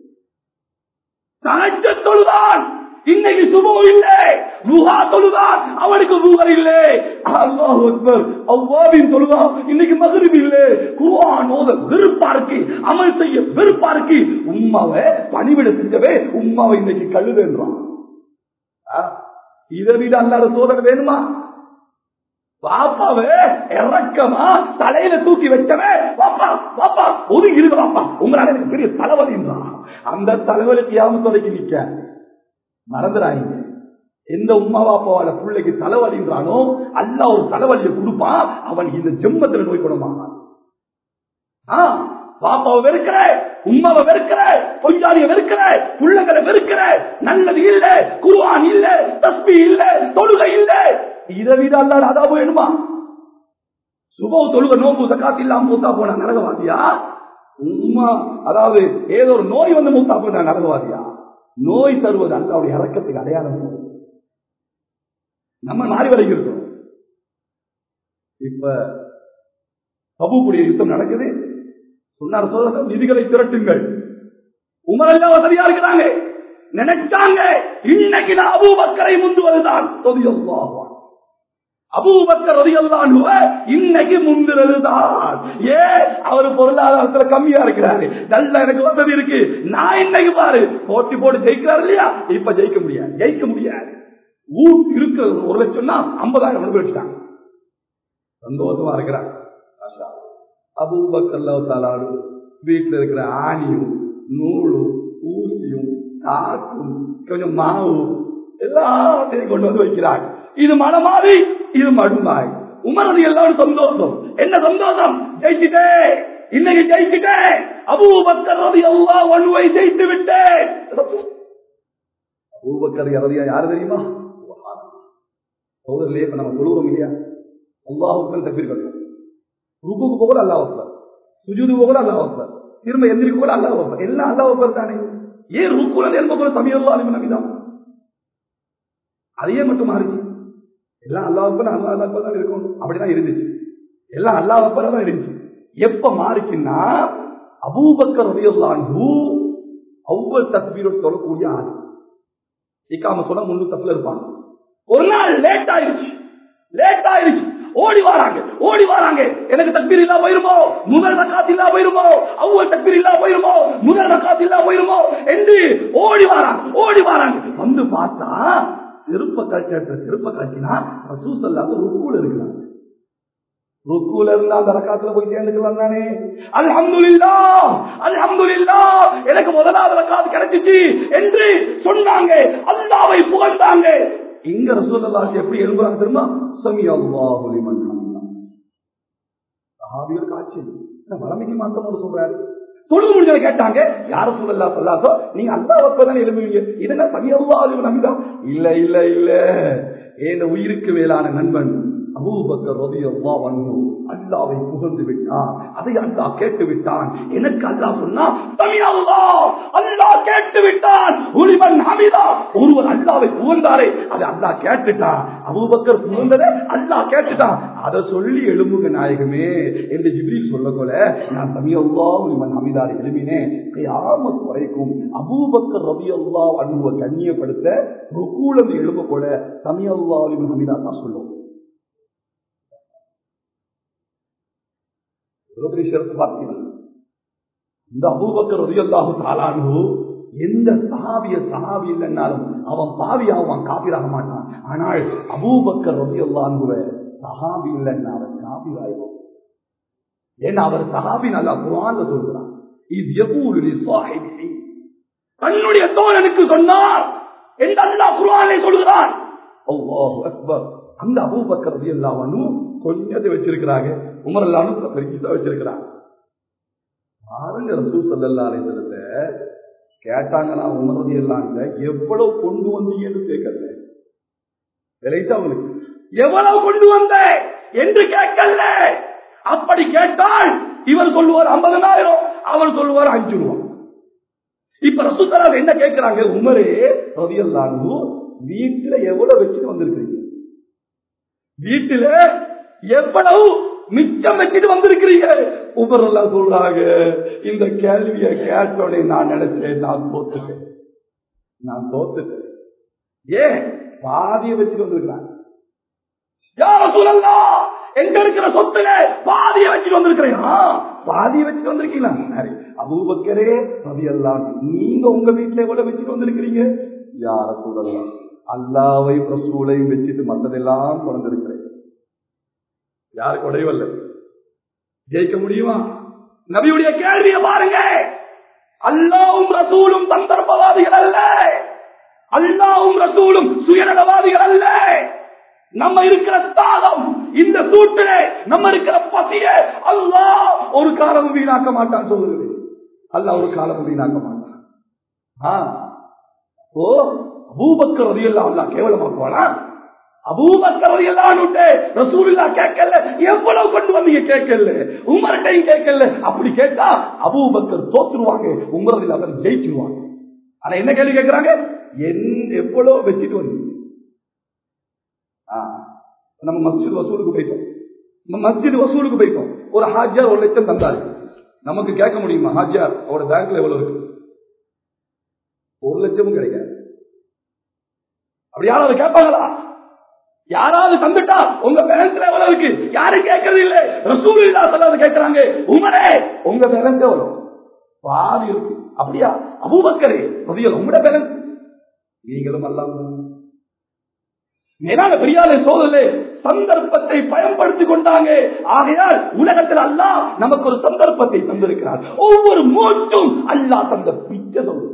சகஜ தொழுதான் இன்னைக்கு சுபம் இல்லை ருஹா தொழுதான் அவனுக்கு ருஹர் இல்லை அல்லாஹ் அக்பர் அவ்வாவின் தொழுதான் இன்னைக்கு மகரிப் இல்லை குர்ஆன் ஓத வெறுப்பா இருக்கு அமல் செய்ய வெறுப்பா இருக்கு உம்மாவை பணிவிட செஞ்சவே உம்மாவை இன்னைக்கு கழுதுன்றான் ஆ, இதை விட அல்லாத சோதனை வேணுமா பாப்பாவே இறக்கமா தலையில தூக்கி வச்சவே பாப்பா பாப்பா ஒதுங்கி இருக்கு பாப்பா உங்களால எனக்கு பெரிய தலைவலின்றான் அந்த தலைவலிக்கு யாமத்தொலைக்கு நிக்க மறந்துடாதீங்க எந்த உமா பாப்பாவால பிள்ளைக்கு தலைவலின்றானோ அல்ல ஒரு தலைவலியை கொடுப்பான் அவன் இந்த ஜெம்மத்துல நோய் குணமாகான் ஆ, பாப்பாவை வெறுக்கிற உமாவை வெறுக்கிற பொய்யாளிய வெறுக்கிற பிள்ளைகளை வெறுக்கிற நல்லது இல்ல குருவான் இல்ல தஸ்பி இல்ல தொழுகை இல்ல இதை விட அல்லாட அதா வேணுமா சுப தொழுக நோம்பு சக்காத்து இல்லாம மூத்தா போன நரகவாதியா உம்மா அதாவது ஏதோ ஒரு நோய் வந்து மூத்தா போன நரகவாதியா நோய் தருவது அல்லாவுடைய இறக்கத்துக்கு அடையாளம் நம்ம மாறி வருகிறோம் இப்ப சபூக்குடைய யுத்தம் நடக்குது சொன்னார் சோதனை நிதிகளை திரட்டுங்கள் உமரெல்லாம் வசதியா இருக்கிறாங்க நினைச்சாங்க இன்னைக்கு நான் அபூபக்கரை முந்துவதுதான் தொதியல்லாஹ் அபூபக்கர் ரதியல்லாஹு இன்னைக்கு முந்தினதுதான் ஏ அவர் பொருளாதாரத்துல கம்மியா இருக்கிறாரு நல்ல எனக்கு வசதி இருக்கு நான் இன்னைக்கு பாரு போட்டி போட்டு ஜெயிக்கிறாரு இல்லையா இப்ப ஜெயிக்க முடியாது ஜெயிக்க முடியாது ஊர் இருக்கிறது ஒரு லட்சம்னா ஐம்பதாயிரம் மணி வச்சுட்டாங்க சந்தோஷமா இருக்கிறாங்க அபூபக்கல்லாத்தாலும் வீட்டுல இருக்கிற ஆணியும் நூலும் ஊசியும் காக்கும் கொஞ்சம் மாவும் எல்லாத்தையும் கொண்டு வந்து வைக்கிறாங்க இது மனமாறி இது மடுமாய் உமரது எல்லாரும் சந்தோஷம் என்ன சந்தோஷம் ஜெயிச்சுட்டே இன்னைக்கு ஜெயிச்சுட்டேன் அபூபக்கர் ரதி அல்லா ஒன்வை ஜெயித்து விட்டேன் அபூபக்கர் ரதியா யாரு தெரியுமா சோதரிலே இப்ப நம்ம சொல்லுவோம் இல்லையா அல்லாஹுக்கு தப்பீர் கட்டும் ருக்குக்கு போகல அல்லாஹ் அக்பர் சுஜூது போகல அல்லாஹ் அக்பர் திரும்ப எந்திரிக்க கூட அல்லாஹ் அக்பர் எல்லாம் அல்லாஹ் அக்பர் தானே ஏன் ருக்குல என்ப போல சமீபம் அலிமன் நபிதான் அதையே மட்டும் மாறிச்சு எல்லாம் அல்லாஹ் அக்பர் அல்லாஹ் அக்பர் தான் இருக்கணும் அப்படிதான் இருந்துச்சு எல்லாம் அல்லாஹ் அக்பர் தான் இருந்துச்சு எப்ப மாறிச்சுன்னா அபூபக்கர் ரதியல்லாஹு அவ்வளவு தக்பீரோடு சொல்லக்கூடிய ஆள் இக்காம சொன்னா முன்னு தப்புல இருப்பாங்க ஒரு நாள் லேட் ஆயிருச்சு லேட் ஆயிருச்சு ஓடி வராங்க ஓடி வராங்க எனக்கு தக்பீர் இல்லா போயிருமோ முதல் ரக்காத் இல்லா போயிருமோ அவ்வளவு தக்பீர் இல்லா போயிருமோ முதல் ரக்காத் இல்லா போயிருமோ என்று ஓடி வராங்க ஓடி வராங்க வந்து பார்த்தா திருப்ப காட்சி திருப்ப காட்சினா ரசூசல்லாத ருக்கூல இருக்கிறாங்க ருக்கூல இருந்தா அந்த ரக்காத்துல போய் சேர்ந்துக்கலாம் தானே அல்ஹம்துலில்லா அல்ஹம்துலில்லா எனக்கு முதலாவது ரக்காத் கிடைச்சிச்சு என்று சொன்னாங்க அல்லாவை புகழ்ந்தாங்க இங்க ரசூலுல்லாஹி எப்படி எழுப்புறாங்க தெரியுமா சமி அல்லாஹு லிமன் ஹமிதா சஹாபிகள் காட்சி என்ன வளமைக்கு மாத்தம் சொல்றாரு தொழுது முடிஞ்சதை கேட்டாங்க யார சொல்லலா சொல்லாதோ நீங்க அல்லா தானே எழுதுவீங்க இதெல்லாம் சமியல்லா நம்பிதான் இல்ல இல்ல இல்ல என் உயிருக்கு மேலான நண்பன் அபூபக்கர் ரலியல்லாஹு அன்ஹு அல்லாவை புகழ்ந்து விட்டான் அதை அல்லாஹ் கேட்டு விட்டான் எனக்கு அல்லாஹ் சொன்னா சமி அல்லாஹ் அல்லாஹ் கேட்டு விட்டான் உலிமன் ஹமிதா ஒருவர் அல்லாவை புகழ்ந்தாரே அதை அல்லாஹ் கேட்டுட்டான் அபூபக்கர் புகழ்ந்ததை அல்லாஹ் கேட்டுட்டான் அதை சொல்லி எழும்புங்க நாயகமே என்று ஜிப்ரீல் சொல்ல போல நான் சமி அல்லாஹ் உலிமன் ஹமிதாரை எழுப்பினேன் கியாமத் வரைக்கும் அபூபக்கர் ரலியல்லாஹு அன்ஹுவை கண்ணியப்படுத்த ருக்கூலம் எழும்ப போல சமி அல்லாஹ் உலிமன் ஹமிதா தான் சொல்லுவோம் இந்த அபூபக்கர் ரதியல்லாஹு தாலானு எந்த சஹாபிய சஹாபி இல்லைன்னாலும் அவன் பாவியாகுவான் காபிராக மாட்டான் ஆனால் அபூபக்கர் ரதியல்லாஹுவ சஹாபி இல்லைன்னா அவன் காபிராயிடும் ஏன்னா அவர் சஹாபி நல்லா குரான்ல சொல்கிறான் இது எவ்வளவு சாஹிபி தன்னுடைய தோழனுக்கு சொன்னார் என்று அல்லாஹ் குரானை சொல்கிறான் அல்லாஹு அக்பர் அந்த அபூபக்கர் ரதியல்லாஹு கொஞ்சத்தை வச்சிருக்கிறாங்க உமர் அல்லான்னு பெருசா வச்சிருக்கிறாங்க பாருங்க ரசூ சல்லல்லா அலைஹிஸ்ஸலத்தை கேட்டாங்களா உமர் ரதியல்லாஹு எவ்வளவு கொண்டு வந்தீங்கன்னு கேட்கல விளைச்சா அவனுக்கு எவ்வளவு கொண்டு வந்த என்று கேட்கல அப்படி கேட்டால் இவர் சொல்லுவார் ஐம்பதனாயிரம் அவர் சொல்லுவார் அஞ்சு ரூபா இப்ப ரசூத்தராக என்ன கேட்கிறாங்க உமரே ரதியல்லாஹு வீட்டுல எவ்வளவு வச்சுட்டு வந்திருக்கீங்க வீட்டுல எவ்வளவு மிச்சம் வச்சுட்டு வந்திருக்கிறீங்க உபர் எல்லாம் சொல்றாங்க இந்த கேள்வியை கேட்டோடனே நான் நினைச்சேன் நான் தோத்துட்டேன் நான் தோத்துட்டேன் ஏன் பாதியை வச்சுட்டு வந்திருக்கிறாங்க யார சொல்லலாம் எங்க இருக்கிற சொத்துல பாதியை வச்சுட்டு வந்திருக்கிறேன் பாதியை வச்சுட்டு வந்திருக்கீங்களா சரி அபூபக்கரே ரதியல்லாம் நீங்க உங்க வீட்டுல எவ்வளவு வச்சுட்டு வந்திருக்கிறீங்க யார சொல்லலாம் அல்லாவை ரசூலையும் வச்சுட்டு மற்றதெல்லாம் பிறந்திருக்கிறேன் யாருக்கு உடையவல்ல ஜெயிக்க முடியுமா நபியுடைய கேள்வியை பாருங்க அல்லாவும் ரசூலும் சந்தர்ப்பவாதிகள் அல்ல அல்லாவும் ரசூலும் சுயநலவாதிகள் அல்ல நம்ம இருக்கிற தாகம் இந்த சூட்டிலே நம்ம இருக்கிற பசிய அல்லா ஒரு காலமும் வீணாக்க மாட்டான் சொல்லுது அல்ல ஒரு காலமும் வீணாக்க மாட்டான் ஓ அபூபக்கர் ரதியெல்லாம் அல்லா கேவலமாக்குவானா அபூபக்கர் ரதியெல்லாம் ரசூலுல்லா கேட்கல எவ்வளவு கொண்டு வந்தீங்க கேட்கல உமர்கிட்டையும் கேட்கல அப்படி கேட்டா அபூபக்கர் தோத்துருவாங்க உமரதில் அவர் ஜெயிச்சிருவாங்க ஆனா என்ன கேள்வி கேட்கிறாங்க எவ்வளவு வச்சுட்டு வந்தீங்க நம்ம மஸ்ஜித் வசூலுக்கு போயிட்டோம் நம்ம மஸ்ஜித் வசூலுக்கு போயிட்டோம் ஒரு ஹாஜியார் ஒரு லட்சம் தந்தாரு நமக்கு கேட்க முடியுமா ஹாஜியார் அவரோட பேங்க்ல எவ்வளவு இருக்கு ஒரு லட்சமும் கிடைக்காது அப்படி யாராவது கேட்பாங்களா யாராவது தந்துட்டா உங்க பேலன்ஸ்ல எவ்வளவு இருக்கு யாரும் கேட்கறது இல்ல ரசூல் இல்லா சொல்லாத கேட்கறாங்க உமரே உங்க பேலன்ஸ் எவ்வளவு பாதி இருக்கு அப்படியா அபூபக்கரே பதியல் உங்களோட பேலன்ஸ் நீங்களும் அல்லாம மேலான பெரியாலே சோதலே சந்தர்ப்பத்தை பயன்படுத்திக் கொண்டாங்க ஆகையால் உலகத்தில் அல்லா நமக்கு ஒரு சந்தர்ப்பத்தை தந்திருக்கிறார் ஒவ்வொரு மூச்சும் அல்லா தந்த பிச்சை சொல்லுது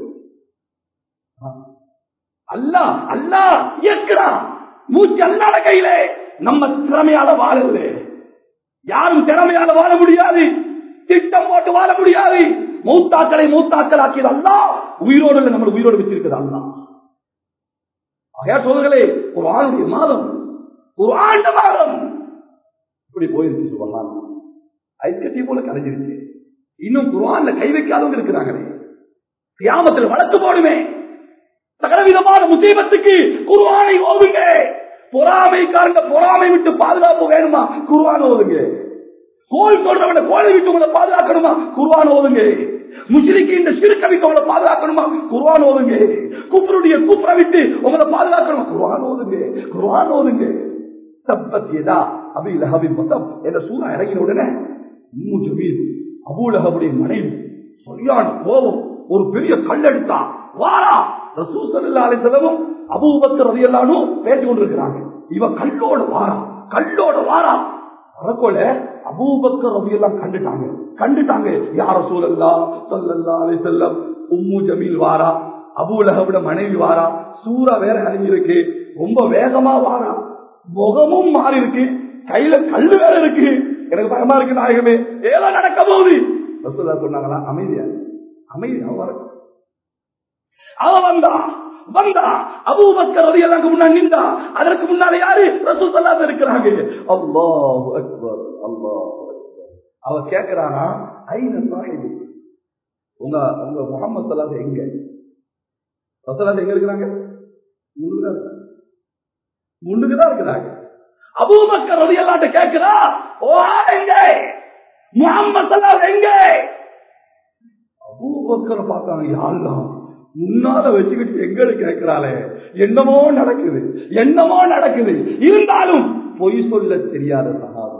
அல்லா அல்லா இயக்குறான் மூச்சு அல்லாத கையில நம்ம திறமையால வாழல யாரும் திறமையால வாழ முடியாது திட்டம் போட்டு வாழ முடியாது மூத்தாக்களை மூத்தாக்கள் ஆக்கியது அல்லா உயிரோடு நம்ம உயிரோடு வச்சிருக்கிறது அல்லா ஆகையா சோதர்களே ஒரு ஆளுடைய மாதம் ஒரு ஆண்டு மாதம் இப்படி போயிருச்சு சொல்லலாம் ஐக்கியத்தை போல கலைஞ்சிருச்சு இன்னும் குரான்ல கை வைக்காதவங்க இருக்கிறாங்களே கியாமத்தில் வழக்கு போடுமே சகலவிதமான முசீபத்துக்கு குருவானை ஓதுங்க பொறாமைக்காரங்க பொறாமை விட்டு பாதுகாப்பு வேணுமா குருவான் ஓதுங்க கோல் சொல்றவன கோலை விட்டு உங்களை பாதுகாக்கணுமா குருவான் ஓதுங்க முஸ்லிக்கு இந்த சிறுக்க விட்டு உங்களை பாதுகாக்கணுமா குருவான் ஓதுங்க குப்பருடைய குப்புற விட்டு உங்களை பாதுகாக்கணுமா குருவான் ஓதுங்க குருவான் ஓதுங்க தப்பத்தியதா அபிலஹபின் மொத்தம் என்ற சூறா இறங்கின உடனே உம்மு ஜபீர் அபூலஹபுடைய மனைவி சரியான கோபம் ஒரு பெரிய கல்லெடுத்தா வாரா ரசூசல்லாலை செலவும் அபூபக்கர் ரதியல்லானும் பேசிக் கொண்டிருக்கிறாங்க இவ கல்லோட வாரா கல்லோட வாரா வரக்கோல அபூபக்கர் ரதியெல்லாம் கண்டுட்டாங்க கண்டுட்டாங்க யார சூழல்லா சொல்லல்லா அலை செல்லம் உம்மு ஜமீல் வாரா அபூலகவிட மனைவி வாரா சூறா வேற இறங்கி இருக்கு ரொம்ப வேகமா வாரா முகமும் மாறி இருக்கு கையில கல்லு வேற இருக்கு எனக்கு பயமா இருக்கு நாயகமே ஏதோ நடக்க போகுது ரசூல்லா சொன்னாங்களா அமைதியா அமைதியா வரட்டும் அவ வந்தா வந்தா அபூபக்கர் ரலியல்லாஹு முன்னாடி நின்றா அதற்கு முன்னால யாரு ரசூல் ஸல்லல்லாஹு இருக்கிறாங்க அல்லாஹு அக்பர் அல்லாஹு அக்பர் அவ கேக்குறானா ஐன சாஹிபு உங்க உங்க முகமது ஸல்லல்லாஹு எங்க ரசூலுல்லாஹ் எங்க இருக்கிறாங்க முன்னுக்குதான் இருக்காங்க. முன்னுக்குதான் இருக்கிறாங்க அபூபக்கர் ரலியல்லாஹு கேக்குறா ஓ எங்க முகமது ஸல்லல்லாஹு எங்க அபூபக்கர் பார்த்தாங்க யாழ்லாம் முன்னால வச்சுக்கிட்டு எங்களுக்கு கேட்கிறாளே என்னமோ நடக்குது என்னமோ நடக்குது இருந்தாலும் பொய் சொல்ல தெரியாத சகாதம்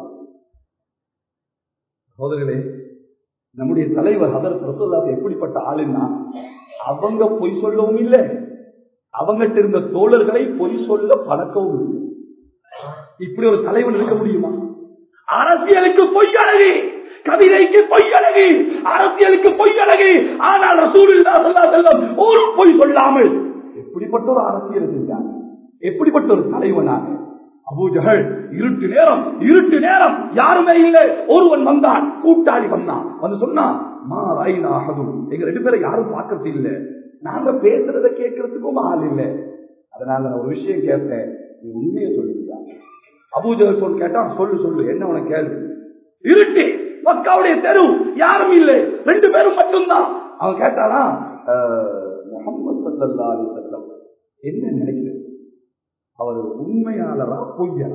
சகோதரர்களே நம்முடைய தலைவர் அதற்கு ரசோல்லாத எப்படிப்பட்ட ஆளுன்னா அவங்க பொய் சொல்லவும் இல்லை அவங்ககிட்ட இருந்த தோழர்களை பொய் சொல்ல பழக்கவும் இல்லை இப்படி ஒரு தலைவன் இருக்க முடியுமா அரசியலுக்கு பொய் அழகு கவிதைக்கு பொய் அழகு அரசியலுக்கு பொய் அழகு ஆனால் ரசூலுல்லா ஸல்லல்லாஹு அலைஹி வஸல்லம் ஒரு பொய் சொல்லாமல் எப்படிப்பட்ட ஒரு அரசியல் செஞ்சாங்க எப்படிப்பட்ட ஒரு தலைவனாக அபூஜஹல் இருட்டு நேரம் இருட்டு நேரம் யாருமே இல்லை ஒருவன் வந்தான் கூட்டாளி வந்தான் வந்து சொன்னான் மா ராயினா அஹதும் எங்க ரெண்டு பேரை யாரும் பார்க்கறது இல்ல நாங்க பேசுறத கேட்கறதுக்கும் ஆள் இல்லை அதனால நான் ஒரு விஷயம் கேட்பேன் நீ உண்மையை சொல்லியா அபூஜஹல் சொல் கேட்டான் சொல்லு சொல்லு என்ன உனக்கு கேள்வி இருட்டு மக்காவுடைய தெரு யாரும் இல்லை ரெண்டு பேரும் மட்டும்தான் அவன் கேட்டானா முகமது சல்லல்லா அலி செல்லம் என்ன நினைக்கிறது அவர் உண்மையாளரா பொய்யா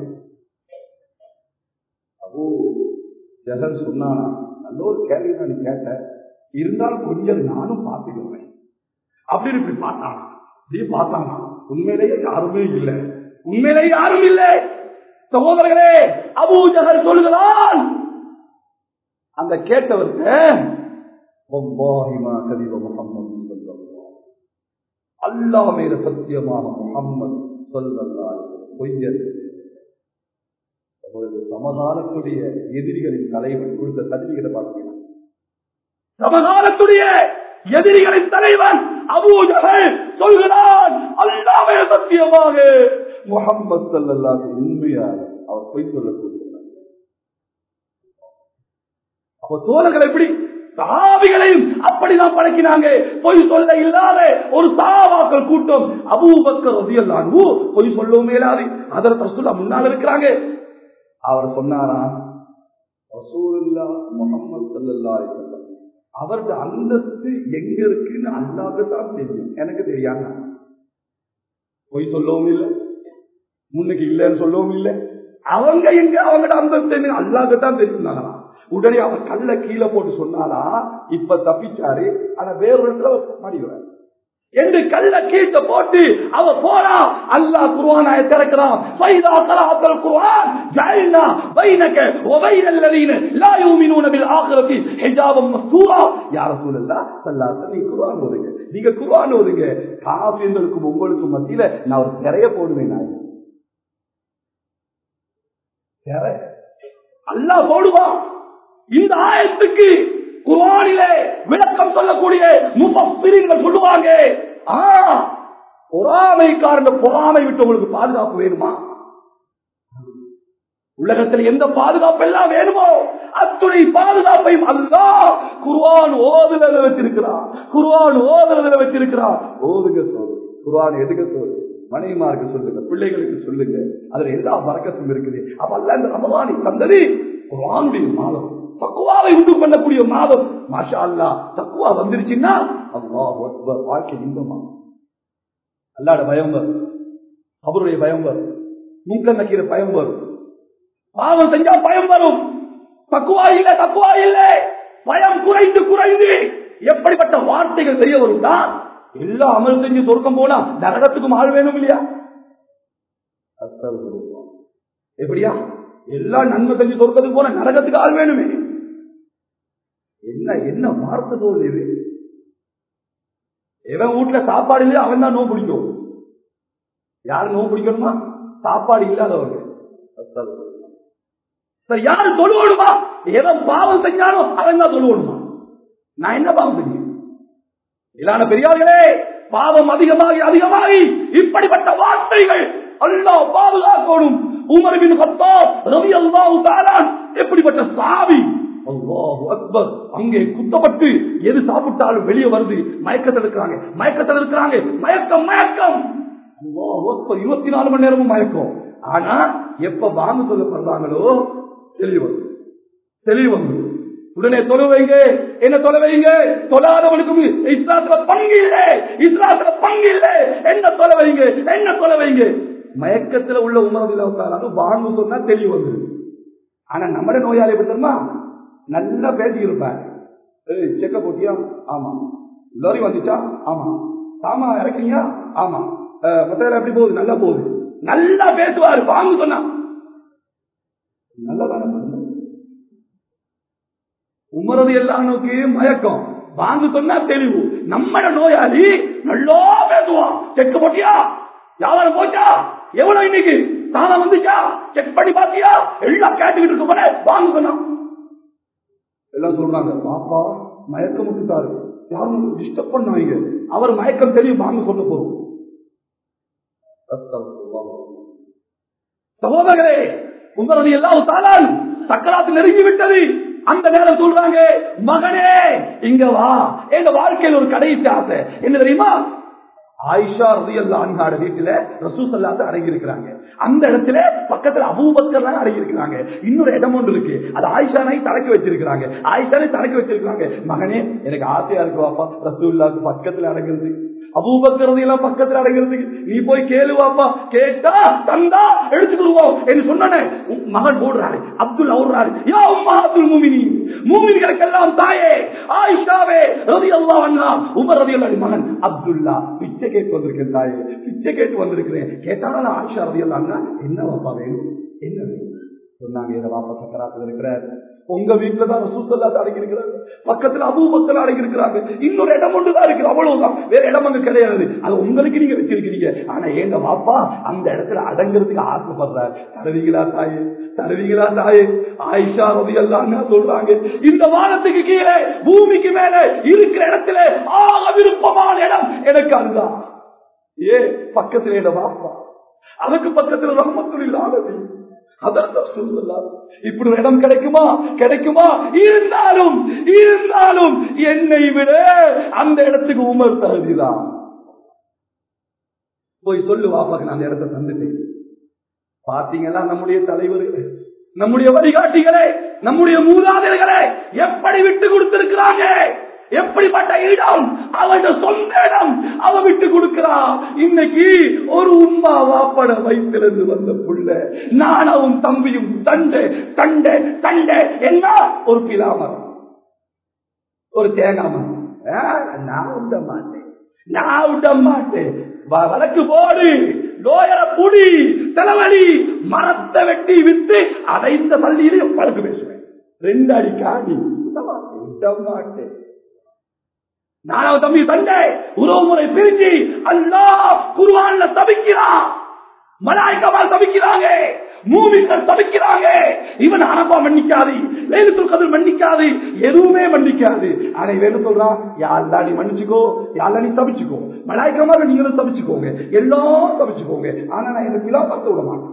அப்போ ஜெகன் சொன்னானா நல்ல ஒரு கேள்வி நான் கேட்ட இருந்தாலும் கொஞ்சம் நானும் பார்த்துக்கிறேன் அப்படின்னு இப்படி பார்த்தானா இப்படி பார்த்தானா உண்மையிலேயே யாருமே இல்லை உண்மையிலேயே யாரும் இல்லை சகோதரர்களே அபூ ஜஹல் சொல்லுகிறான் அந்த கேட்டவருக்கு அல்லா மேல சத்தியமாக முகம்மது சொல்லல்லாது பொய்யர் சமகாலத்துடைய எதிரிகளின் தலைவன் கொடுத்த தகுதிகளை பார்த்தீங்கன்னா சமகாலத்துடைய எதிரிகளின் தலைவன் அபூஜகல் சொல்கிறான் அல்லாமே சத்தியமாக முகம்மது சல்லல்லாது உண்மையாக அவர் பொய் சொல்லக்கூடிய அப்போ தோழர்கள் எப்படி சஹாபிகளையும் அப்படிதான் பழக்கினாங்க பொய் சொல்ல இல்லாத ஒரு சாவாக்கள் கூட்டம் அபூபக்கர் ரதியல்லான் பொய் சொல்லவும் இயலாது அதற்கு ரசூல்லா முன்னால் இருக்கிறாங்க அவர் சொன்னாரா ரசூலுல்லா முகமது சல்லல்லா அலிசல்லம் அவரது அந்தஸ்து எங்க இருக்குன்னு அல்லாத தான் தெரியும் எனக்கு தெரியாம பொய் சொல்லவும் இல்லை முன்னுக்கு இல்லைன்னு சொல்லவும் இல்லை அவங்க எங்க அவங்களோட அந்தஸ்து அல்லாத தான் தெரியும் உடனே அவர் கல்ல கீழே போட்டு சொன்னாலா இப்ப தப்பிச்சாரு ஆனா வேறொரு இடத்துல மாடிடுவார் என்று கல்ல கீழ போட்டு அவ போறா அல்லா குர்ஆனாய திறக்கிறான் ஃபைதா கராத்தல் குர்ஆன் ஜஅல்னா பைனக வ பைனல் லதீன லா யூமினூன பில் ஆখিরাতি ஹிஜாபம் மஸ்தூரா யா ரசூலல்லாஹ் ஸல்லல்லாஹு அலைஹி குர்ஆன் ஓதுங்க நீங்க குர்ஆன் ஓதுங்க காஃபிர்களுக்கும் உங்களுக்கும் மத்தியில நான் ஒரு திரைய போடுவேன் நான் திரை அல்லாஹ் போடுவான் இந்த ஆயத்துக்கு குரானிலே விளக்கம் சொல்லக்கூடிய முப்பத்திரிகள் சொல்லுவாங்க பொறாமைக்காரன் பொறாமை விட்டு உங்களுக்கு பாதுகாப்பு வேணுமா உலகத்தில் எந்த பாதுகாப்பு எல்லாம் வேணுமோ அத்துணை பாதுகாப்பையும் அல்லா குர்வான் ஓதுல வச்சிருக்கிறான் குர்வான் ஓதுறதுல வச்சிருக்கிறான் ஓதுங்க சொல்லு குர்வான் எதுக்க சொல்லு மனைவிமாருக்கு சொல்லுங்க பிள்ளைகளுக்கு சொல்லுங்க அதுல எல்லா வரக்கத்தும் இருக்குது அப்ப அல்ல இந்த ரமதானி தந்தது குர்வானுடைய மாதம் தக்குவாவை உண்டு பண்ணக்கூடிய மாதம் மாஷா அல்லா தக்குவா வந்துருச்சுன்னா அல்லா வாழ்க்கை இன்பமா அல்லாட பயம் வரும் அவருடைய பயம் வரும் முன்க நக்கிற பயம் வரும் பாவம் செஞ்சா பயம் வரும் தக்குவா இல்ல தக்குவா இல்ல பயம் குறைந்து குறைந்து எப்படிப்பட்ட வார்த்தைகள் தெரிய வரும்னா எல்லா அமல் செஞ்சு சொர்க்கம் போனா நரகத்துக்கும் ஆள் வேணும் இல்லையா எப்படியா எல்லா நன்மை செஞ்சு சொர்க்கத்துக்கு போன நரகத்துக்கு ஆள் வேணுமே என்ன என்ன வார்த்தை தோல் இது எவன் வீட்டுல சாப்பாடு இல்லையா அவன் தான் நோ பிடிக்கும் யாரு நோ பிடிக்கணுமா சாப்பாடு இல்லாதவங்க சரி யாரு தொழுவணுமா எவன் பாவம் செஞ்சாலும் அவன் தான் தொழுவணுமா நான் என்ன பாவம் செஞ்சேன் இல்லாத பெரியார்களே பாவம் அதிகமாகி அதிகமாகி இப்படிப்பட்ட வார்த்தைகள் அல்லா பாதுகாக்கணும் உமர் பின் கத்தாப் ரவி அல்லாஹு தாலான் எப்படிப்பட்ட சாவி அல்லாஹு அக்பர் அங்கே குத்தப்பட்டு எது சாப்பிட்டாலும் வெளியே வருது மயக்கத்தில் இருக்கிறாங்க மயக்கத்தில் இருக்கிறாங்க மயக்கம் மயக்கம் அல்லாஹு அக்பர் இருபத்தி நாலு மணி நேரமும் மயக்கம் ஆனா எப்ப வாங்க சொல்லப்படுறாங்களோ தெளிவு வந்து தெளிவு வந்து உடனே தொலை வைங்க என்ன தொலை வைங்க தொழாதவனுக்கு இஸ்லாத்துல பங்கு இல்லை இஸ்லாத்துல பங்கு இல்லை என்ன தொலை வைங்க என்ன தொலை வைங்க மயக்கத்துல உள்ள உமரதில் உட்காராங்க வாங்க சொன்னா தெளிவு வந்துருது ஆனா நம்மட நோயாளி எப்படி தெரியுமா நல்லா பேசி இருப்பார் செக்க போட்டியா ஆமா லாரி வந்துச்சா ஆமா சாமா இறக்குறீங்க ஆமா மொத்தம் எப்படி போகுது நல்லா போகுது நல்லா பேசுவாரு வாங்க சொன்னா நல்லா தானே உமரது எல்லானுக்கு மயக்கம் வாங்க சொன்னா தெளிவு நம்மட நோயாளி நல்லா பேசுவான் செக் போட்டியா வியாபாரம் போச்சா எவ்வளவு இன்னைக்கு தானா வந்துச்சா செக் பண்ணி பாத்தியா எல்லாம் கேட்டுக்கிட்டு இருக்க போல வாங்க சொன்னா எல்லாம் சொல்றாங்க பாப்பா மயக்கம் விட்டுட்டாரு யாரும் டிஸ்டர்ப் பண்ணாங்க அவர் மயக்கம் தெரியும் வாங்க சொல்ல போறோம் சகோதரர்களே உங்களது எல்லாம் தாளான் சக்கராத்து நெருங்கி விட்டது அந்த நேரம் சொல்றாங்க மகனே இங்க வா எங்க வாழ்க்கையில் ஒரு கடைசி ஆசை என்ன தெரியுமா ஆயிஷா ரதியல்லா அன்காட வீட்டுல ரசூசல்லாத்த அடங்கி இருக்கிறாங்க அந்த இடத்துல பக்கத்துல அபூபக்கர் தான் அடங்கி இருக்கிறாங்க இன்னொரு இடம் ஒன்று இருக்கு அது ஆயிஷானை தடக்கி வச்சிருக்கிறாங்க ஆயிஷானை தடக்கி வச்சிருக்காங்க மகனே எனக்கு ஆசையா இருக்கு வாப்பா ரசூல்லாக்கு பக்கத்துல அடங்குறது அபூபக்கரது எல்லாம் பக்கத்துல அடங்குறது நீ போய் கேளுவாப்பா கேட்டா தந்தா எடுத்துக்கிடுவோம் என்று சொன்னனே மகன் போடுறாரு அப்துல் ஓடுறாரு யா உம்மா அப்துல் மூமினி மூமின்களுக்கெல்லாம் தாயே ஆயிஷாவே ரதி அல்லா அண்ணா உமர் ரதி அல்லா மகன் அப்துல்லா பிச்சை கேட்டு வந்திருக்கேன் தாயே பிச்சை கேட்டு வந்திருக்கிறேன் கேட்டாலும் ஆயிஷா ரதி அல்லா அண்ணா என்ன வாப்பா வேணும் என்ன வேணும் சொன்னாங்க இதை வாப்பா சக்கராத்தில் இருக்கிறார் உங்க வீட்டுல தான் ரசூசல்லாத்த அடங்கி இருக்கிறாங்க பக்கத்துல அபூபக்கல் அடங்கி இருக்கிறாங்க இன்னொரு இடம் ஒன்று தான் இருக்குது அவ்வளவுதான் வேற இடம் அங்க கிடையாது அது உங்களுக்கு நீங்க வச்சிருக்கிறீங்க ஆனா எங்க பாப்பா அந்த இடத்துல அடங்குறதுக்கு ஆசைப்படுறாரு தருவீங்களா தாயே தருவீங்களா தாயே ஆயிஷா ரவி எல்லாம் சொல்றாங்க இந்த வானத்துக்கு கீழே பூமிக்கு மேல இருக்கிற இடத்துல ஆக விருப்பமான இடம் எனக்கு அதுதான் ஏ பக்கத்துல இடம் பாப்பா அதுக்கு பக்கத்துல ரஹமத்துல் இல்லாதது இப்படி ஒரு இடம் கிடைக்குமா கிடைக்குமா இருந்தாலும் இருந்தாலும் என்னை விட அந்த இடத்துக்கு உமர் தகுதிதான் போய் சொல்லு வாப்பாக்கு நான் அந்த இடத்தை தந்துட்டேன் பாத்தீங்களா நம்முடைய தலைவர்களே நம்முடைய வழிகாட்டிகளே நம்முடைய மூதாதையர்களே எப்படி விட்டு கொடுத்திருக்கிறாங்க எப்படிப்பட்ட இடம் அவன் சொந்த இடம் அவன் விட்டு கொடுக்கிறான் இன்னைக்கு ஒரு உம்மா வாப்பட வயிற்றிலிருந்து வந்த புள்ள நானும் தம்பியும் தண்டு தண்டு தண்டு என்ன ஒரு பிலாமரம் ஒரு தேங்காய் மரம் நான் விட மாட்டேன் நான் விட மாட்டேன் வழக்கு போடு நோயர புடி தலைவலி மரத்தை வெட்டி வித்து அதை இந்த பள்ளியிலே வழக்கு பேசுவேன் ரெண்டு அடி காடி விட மாட்டேன் விட மாட்டேன் நாலாவது தம்பி தண்டை உறவு முறை பிரிஞ்சு அல்லா குருவான்ல தவிக்கிறான் மலாய்க்கமால் தவிக்கிறாங்க மூமிக்கள் தவிக்கிறாங்க இவன் அரபா மன்னிக்காது லேலுத்துல் கதிர் மன்னிக்காது எதுவுமே மன்னிக்காது ஆனா இவன் சொல்றான் யாழ்லா நீ மன்னிச்சுக்கோ யாழ்லா நீ தவிச்சுக்கோ மலாய்க்கமாக நீங்களும் தவிச்சுக்கோங்க எல்லாம் தவிச்சுக்கோங்க ஆனா நான் இந்த விழா பார்த்து விட மாட்டேன்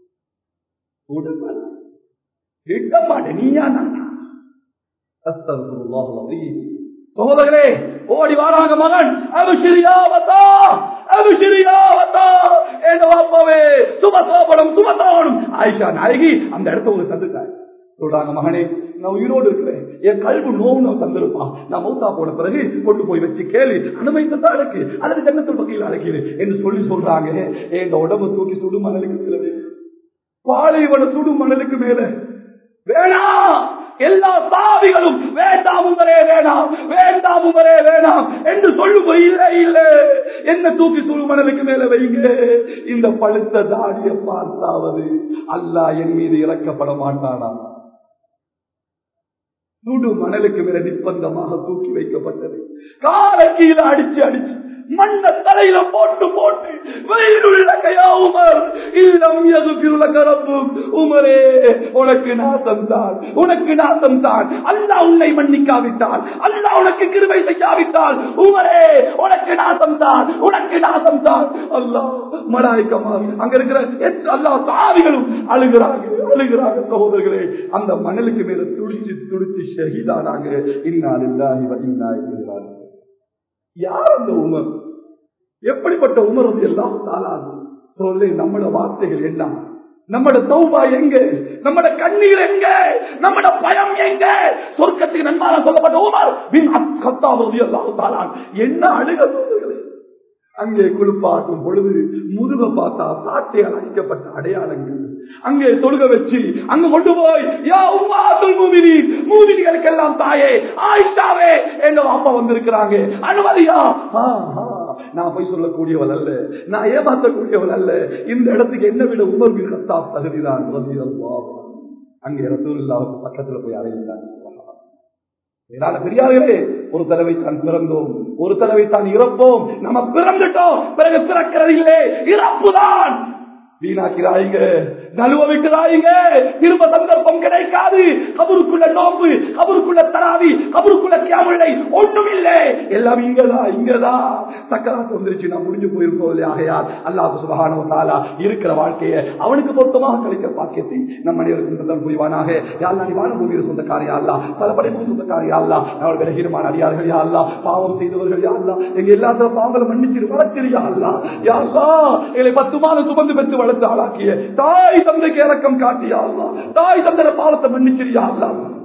விட மாட்டேன் விட மாட்டேன் நீயா நான் அஸ்தகுல்லாஹ் அலீம் சகோதரர்களே ஓடி வாராங்க மகன் அபிஷிரியாவதா அபிஷிரியாவதா எங்க வாப்பாவே சுபசோபனம் சுபசோபனம் ஆயிஷா நாயகி அந்த இடத்த உங்களுக்கு தந்துட்டாங்க சொல்றாங்க மகனே நான் உயிரோடு இருக்கிறேன் என் கல்வி நோவு நான் தந்திருப்பான் நான் மௌத்தா போன பிறகு கொண்டு போய் வச்சு கேளு அனுமதித்தான் இருக்கு அல்லது ஜன்னத்தில் பகையில் அழைக்கிறேன் என்று சொல்லி சொல்றாங்க எங்க உடம்பு தூக்கி சுடு மணலுக்கு இருக்கிறது பாலைவன சுடு மணலுக்கு மேல வேணாம் எல்லா சாவிகளும் வேண்டாம் உமரே வேணாம் வேண்டாம் உமரே வேணாம் என்று சொல்லுவோம் இல்லை இல்லை என்ன தூக்கி சுடுமணலுக்கு மேல வைங்க இந்த பழுத்த தாடிய பார்த்தாவது அல்லாஹ் என் மீது இறக்கப்பட மாட்டானா சுடு மணலுக்கு மேல நிர்பந்தமாக தூக்கி வைக்கப்பட்டது கால கீழே அடிச்சு அடிச்சு மண்ண தலையில போட்டு போட்டு வெயிலுள்ள கையா உமர் இல்லம் எதுக்கிருள்ள கரப்பு உமரே உனக்கு நாசம் தான் உனக்கு நாசம் தான் அல்லா உன்னை மன்னிக்காவிட்டால் அல்லா உனக்கு கிருபை செய்யாவிட்டால் உமரே உனக்கு நாசம் தான் உனக்கு நாசம் தான் அல்லா மலாய்க்கமா அங்க இருக்கிற எத்- எல்லா சாவிகளும் அழுகிறாங்க அழுகிறாங்க சகோதரர்களே அந்த மணலுக்கு மேல துடிச்சு துடிச்சு ஷஹீதானாங்க இன்னால் இல்லாஹி வ இன்னா இலைஹி ராஜிஊன். யார் அந்த உமர் எப்படிப்பட்ட உமர் எல்லாம் தாளாது சொல்லி நம்மளோட வார்த்தைகள் என்ன நம்மட தௌபா எங்க நம்மட கண்ணீர் எங்க நம்மட பயம் எங்க சொர்க்கத்துக்கு நன்மான சொல்லப்பட்ட உமர் பின் கத்தாவது எல்லாம் தாளான் என்ன அழுக சோதர்களே அங்கே குளிப்பாட்டும் பொழுது முதுக பார்த்தா சாட்டையால் அடிக்கப்பட்ட அடையாளங்கள் அங்கே தொழுக வச்சு அங்க கொண்டு போய் யா உம்மாத்துல் மூமினீன் மூமின்களுக்கெல்லாம் தாயே ஆயிஷாவே எங்க அப்பா வந்திருக்கிறாங்க அனுமதியா ஆ, ஆ. நான் போய் சொல்லக்கூடியவள் அல்ல நான் ஏமாற்றக்கூடியவள் அல்ல இந்த இடத்துக்கு என்ன விட உமர் பின் கத்தாப் தகுதிதான் ரலியல்லாஹு அன்ஹு. அங்கே ரசூலுல்லாஹ்வுக்கு பக்கத்துல போய் அறையிட்டாங்க இதனால பெரியார்களே ஒரு தடவை தான் பிறந்தோம் ஒரு தடவை தான் இறப்போம் நம்ம பிறந்துட்டோம் பிறகு பிறக்கிறது இல்லை இறப்புதான் வீணாக்கிறாய்ங்க நழுவ விட்டுறாய்ங்க திரும்ப சந்தர்ப்பம் கிடைக்காது கபருக்குள்ள நோம்பு கபருக்குள்ள தராவி கபருக்குள்ள கேமலை ஒண்ணும் இல்லை எல்லாம் இங்கதான் இங்கதான் சக்கராத்து வந்துருச்சு நான் முடிஞ்சு போயிருக்கோம் இல்லையா ஆகையால் அல்லாஹ் சுபஹானஹு வ தஆலா இருக்கிற வாழ்க்கையை அவனுக்கு பொருத்தமாக கிடைக்கிற பாக்கியத்தை நம் அனைவருக்கும் தந்தல் புரிவானாக யாழ்லா நீ வான பூமியில் சொந்தக்காரியா அல்லா பல படைப்பு சொந்தக்காரியா அல்லா அவர்கள் விலகீனமான அடியார்கள் யா அல்லா பாவம் செய்தவர்கள் யா அல்லா எங்க எல்லாத்துல பாவங்களை மன்னிச்சிரு வளர்த்திரியா அல்லா யா அல்லா எங்களை பத்து மாதம் சுமந்து பெற்று வளர்த்து ஆளாக்கிய தாய் தந்தைக்கு இறக்கம் காட்டியா அல்லா தாய் தந்தை பாவத்தை மன்னிச்சிரியா அல்லா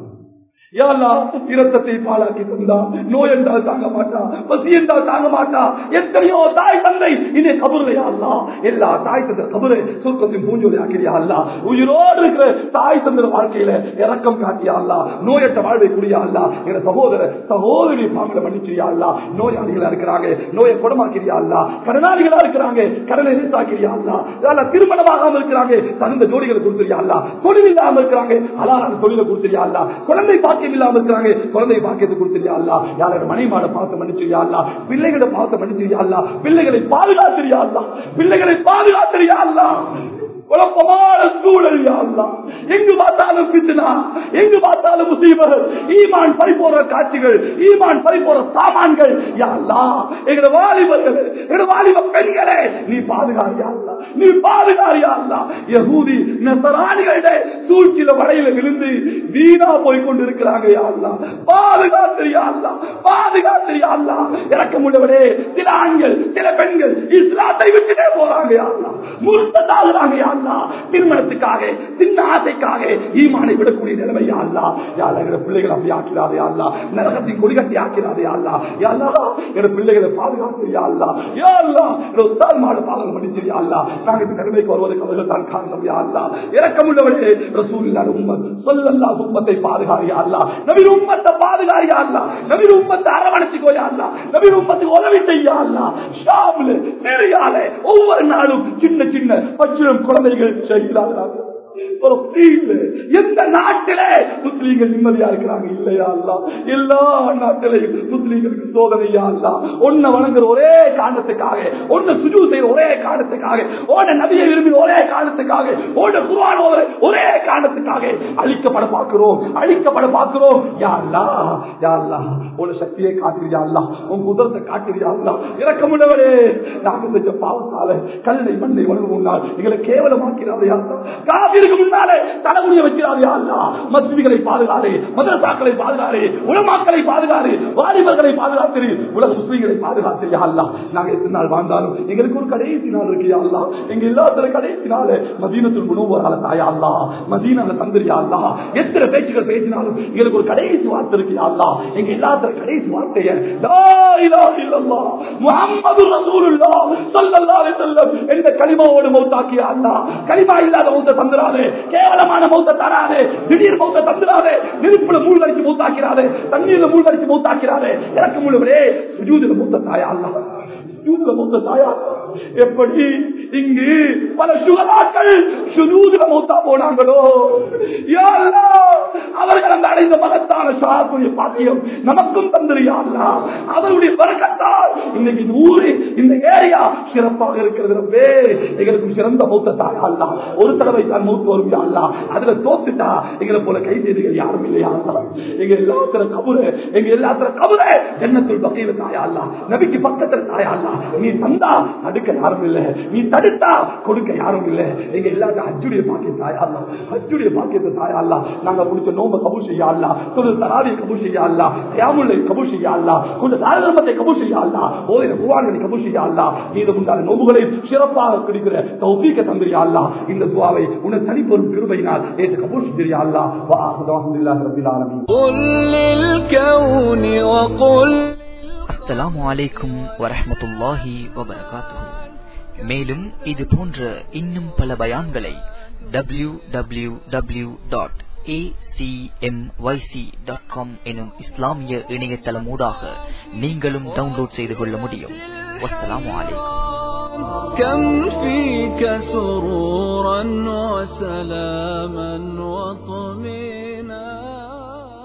யா அல்லாஹ், இரத்தத்தை பாலாக்கி தந்தா நோய் என்றால் தாங்க மாட்டா பசி என்றால் தாங்க மாட்டா எத்தனையோ தாய் தந்தை இனி கபுரையா அல்லா எல்லா தாய் தந்தை கபுரை சுருக்கத்தின் பூஞ்சொலி ஆக்கிறியா அல்லா உயிரோடு இருக்கிற தாய் தந்தை வாழ்க்கையில இறக்கம் காட்டியா அல்லா நோயற்ற வாழ்வை புரியா அல்லா எங்க சகோதர சகோதரி பாங்களை மன்னிச்சிரியா அல்லா நோயாளிகளா இருக்கிறாங்க நோயை குணமாக்கிறியா அல்லா கடனாளிகளா இருக்கிறாங்க கடனை நிறுத்தாக்கிறியா அல்லா யாழ்லா, திருமணமாகாம இருக்கிறாங்க தகுந்த ஜோடிகளை கொடுத்துறியா அல்லா தொழில் இல்லாம இருக்கிறாங்க அலாரான தொழிலை கொடுத்துறியா அல்லா குழந்தை பாக்கியம் இல்லாம இருக்கிறாங்க குழந்தை பாக்கியத்தை கொடுத்துறியா அல்லா யாரோட மனைமாட பார்த்து மன்னிச்சிரியா அல்லா பிள்ளைகளை பார்த்து மன்னிச்சிரியா அல்லா பிள்ளைகளை பாதுகாத்திரியா அல்லா பிள்ளைகளை பாதுகாத்திரியா அல்லா குழப்பமான சூழல் யா அல்லாஹ். எங்கு பார்த்தாலும் பித்னா எங்கு பார்த்தாலும் முசீபர் ஈமான் பறிபோற காட்சிகள் ஈமான் பறிபோற சாமான்கள் யா அல்லாஹ். எங்களோட வாலிபர்கள் எங்களோட வாலிப பெண்களே நீ பாதுகாரியா அல்லா நீ பாதுகாரியா அல்லா யகூதி நசராணிகளிட சூழ்ச்சியில வடையில விழுந்து வீணா போய் கொண்டிருக்கிறாங்க யா அல்லாஹ். பாதுகாத்திரியா அல்லா பாதுகாத்திரியா அல்லா இறக்க முடியவரே சில ஆண்கள் சில பெண்கள் இஸ்லாத்தை விட்டுட்டே போறாங்க யா அல்லாஹ். முர்த்ததாகிறாங்க யா அல்லாஹ். திருமணத்துக்காக சின்ன ஆசைக்காக ஈமானை விடக்கூடிய நிலைமை யா அல்லாஹ். யா அல்லாஹ், எங்க பிள்ளைகளை அப்படி ஆக்கிறாதே அல்லா நரகத்தின் கொடிகட்டி ஆக்கிறாதே அல்லா யா அல்லாஹ், எங்க பிள்ளைகளை பாதுகாத்து யா அல்லா யா அல்லாஹ், எங்க உஸ்தாத் மாடு பாதகம் பண்ணிச்சு யா அல்லாஹ். நாங்க இந்த நிலைமைக்கு வருவதற்கு அவர்கள் தான் காரணம் யா அல்லாஹ். இரக்கமுள்ளவரே ரசூலுல்லாஹ் உம்மத் ஸல்லல்லாஹு உம்மத்தை பாதுகாரியா அல்லாஹ் நபி உம்மத்தை பாதுகாரியா அல்லாஹ் நபி உம்மத்தை அரவணைச்சுக்கோ யா அல்லாஹ் நபி உம்மத்துக்கு உதவி செய்யா அல்லாஹ் ஷாம்ல சிரியால ஒவ்வொரு நாளும் சின்ன சின்ன பச்சிலம் குழந்தைகள் செய்கிறார்கள் பலஸ்தீன்ல, எந்த நாட்டிலே முஸ்லீம்கள் நிம்மதியா இருக்கிறாங்க இல்லையா அல்லா எல்லா நாட்டிலையும் முஸ்லீம்களுக்கு சோதனையா அல்லா ஒன்ன வணங்குற ஒரே காரணத்துக்காக ஒன்ன சுஜு செய்யற ஒரே காரணத்துக்காக ஓட நபியை விரும்பின ஒரே காரணத்துக்காக ஓட குர்ஆன் ஓதுற ஒரே காரணத்துக்காக அழிக்கப்பட பார்க்கிறோம் அழிக்கப்பட பார்க்கிறோம் யா அல்லா யா அல்லா உன் சக்தியை காட்டுறியா அல்லா உன் குதிரத்தை காட்டுறியா அல்லா இறக்கமுள்ளவரே நாங்கள் செஞ்ச பாவத்தால கல்லை மண்ணை வளர்ந்து முன்னால் எங்களை கேவலமாக்கிறாரே அல்லா காவிற்கு முன்னாலே தலைமுடிய வைக்கிறாரே அல்லா மஸ்ஜிதுகளை பாதுகாரு மதரசாக்களை பாதுகாரு உலமாக்களை பாதுகாரு வாலிபர்களை பாதுகாத்திரு உலக முஸ்லீம்களை பாதுகாத்திரியா அல்லா நாங்க எத்தனை நாள் வாழ்ந்தாலும் எங்களுக்கு ஒரு கடைசி நாள் இருக்கியா அல்லா எங்க எல்லாத்துல கடைசி நாள் மதீனத்தில் உணவுவரால தாயா அல்லா மதீனால தந்திரியா அல்லா எத்தனை பேச்சுகள் பேசினாலும் எங்களுக்கு ஒரு கடைசி வார்த்தை இருக்கியா அல்லா எங்க எல்லாத்துல கடைசி வார்த்தைய லா இலாஹ இல்லல்லாஹ் முஹம்மது ரசூலுல்லாஹ் ஸல்லல்லாஹு அலைஹி வஸல்லம் என்ற கலிமாவோடு மௌத்தாக்கிய அல்லாஹ் கலிமா இல்லாத மௌத்த தந்துராதே கேவலமான மௌத்த தராதே திடீர் மௌத்த தந்துராதே நெருப்புல மூழ்கடிச்சு மௌத்தாக்கிறாதே தண்ணீர்ல மூழ்கடிச்சு மௌத்தாக்கிறாதே இறக்க முழுவதே சுஜூதுல மூத்த தாயா அல்லாஹ் சுஜூதுல மூத்த தாயா எப்படி இங்கு பல சுகராக்கள் சுதூதில மௌத்தா போனாங்களோ யா அல்லாஹ், அவர்கள் அந்த அடைந்த மகத்தான ஷாக்குடைய பாக்கியம் நமக்கும் தந்திரியா அல்லா அவருடைய வர்க்கத்தால் இன்னைக்கு இந்த ஊரு இந்த ஏரியா சிறப்பாக இருக்கிறது ரப்பே எங்களுக்கும் சிறந்த மௌத்தத்தாய் அல்லா ஒரு தடவை தான் மௌத்து வரும் யா அல்லா அதுல தோத்துட்டா எங்களை போல கை செய்திகள் யாரும் இல்லையா அல்லா எங்க எல்லாத்திர கபுரு எங்க எல்லாத்திர கபுரு எண்ணத்தில் பகையில தாயா அல்லா நபிக்கு பக்கத்துல தாயா அல்லா நீ தந்தா தடுக்க யாரும் இல்ல நீ தடுத்தா கொடுக்க யாரும் இல்ல எங்க எல்லாத்தையும் அச்சுடைய பாக்கியம் தாயா அல்லா அச்சுடைய பாக்கியத்தை தாயா அல்லா நாங்க பிடிச்ச நோம்ப கபூர் செய்யா அல்லா கொஞ்சம் தராவிய கபூர் செய்யா அல்லா தியாமுல்லை கபூர் செய்யா அல்லா கொஞ்சம் தாரதர்மத்தை கபூர் செய்யா அல்லா ஓரின குவான்களை கபூர் செய்யா அல்லா மீது உண்டான நோம்புகளை சிறப்பாக கிடைக்கிற தௌஃபீக்க தந்திரியா அல்லா இந்த துவாவை உன்னை தனிப்பெரும் கிருபையினால் ஏற்று கபூர் செஞ்சிரியா அல்லா வா அல்ஹம்துலில்லாஹி ரப்பில் ஆலமீன் قل للكون وقل அஸ்ஸலாமு அலைக்கும் வரஹ்மத்துல்லாஹி வபரகாத்துஹு மேலும் இது போன்ற இன்னும் பல பயான்களை W W W dot dot com எனும் இஸ்லாமிய இணையதளம் ஊடாக நீங்களும் டவுன்லோட் செய்து கொள்ள முடியும் வஸ்ஸலாமு அலைக்கும் كم فيك سرورا وسلاما وطمئنا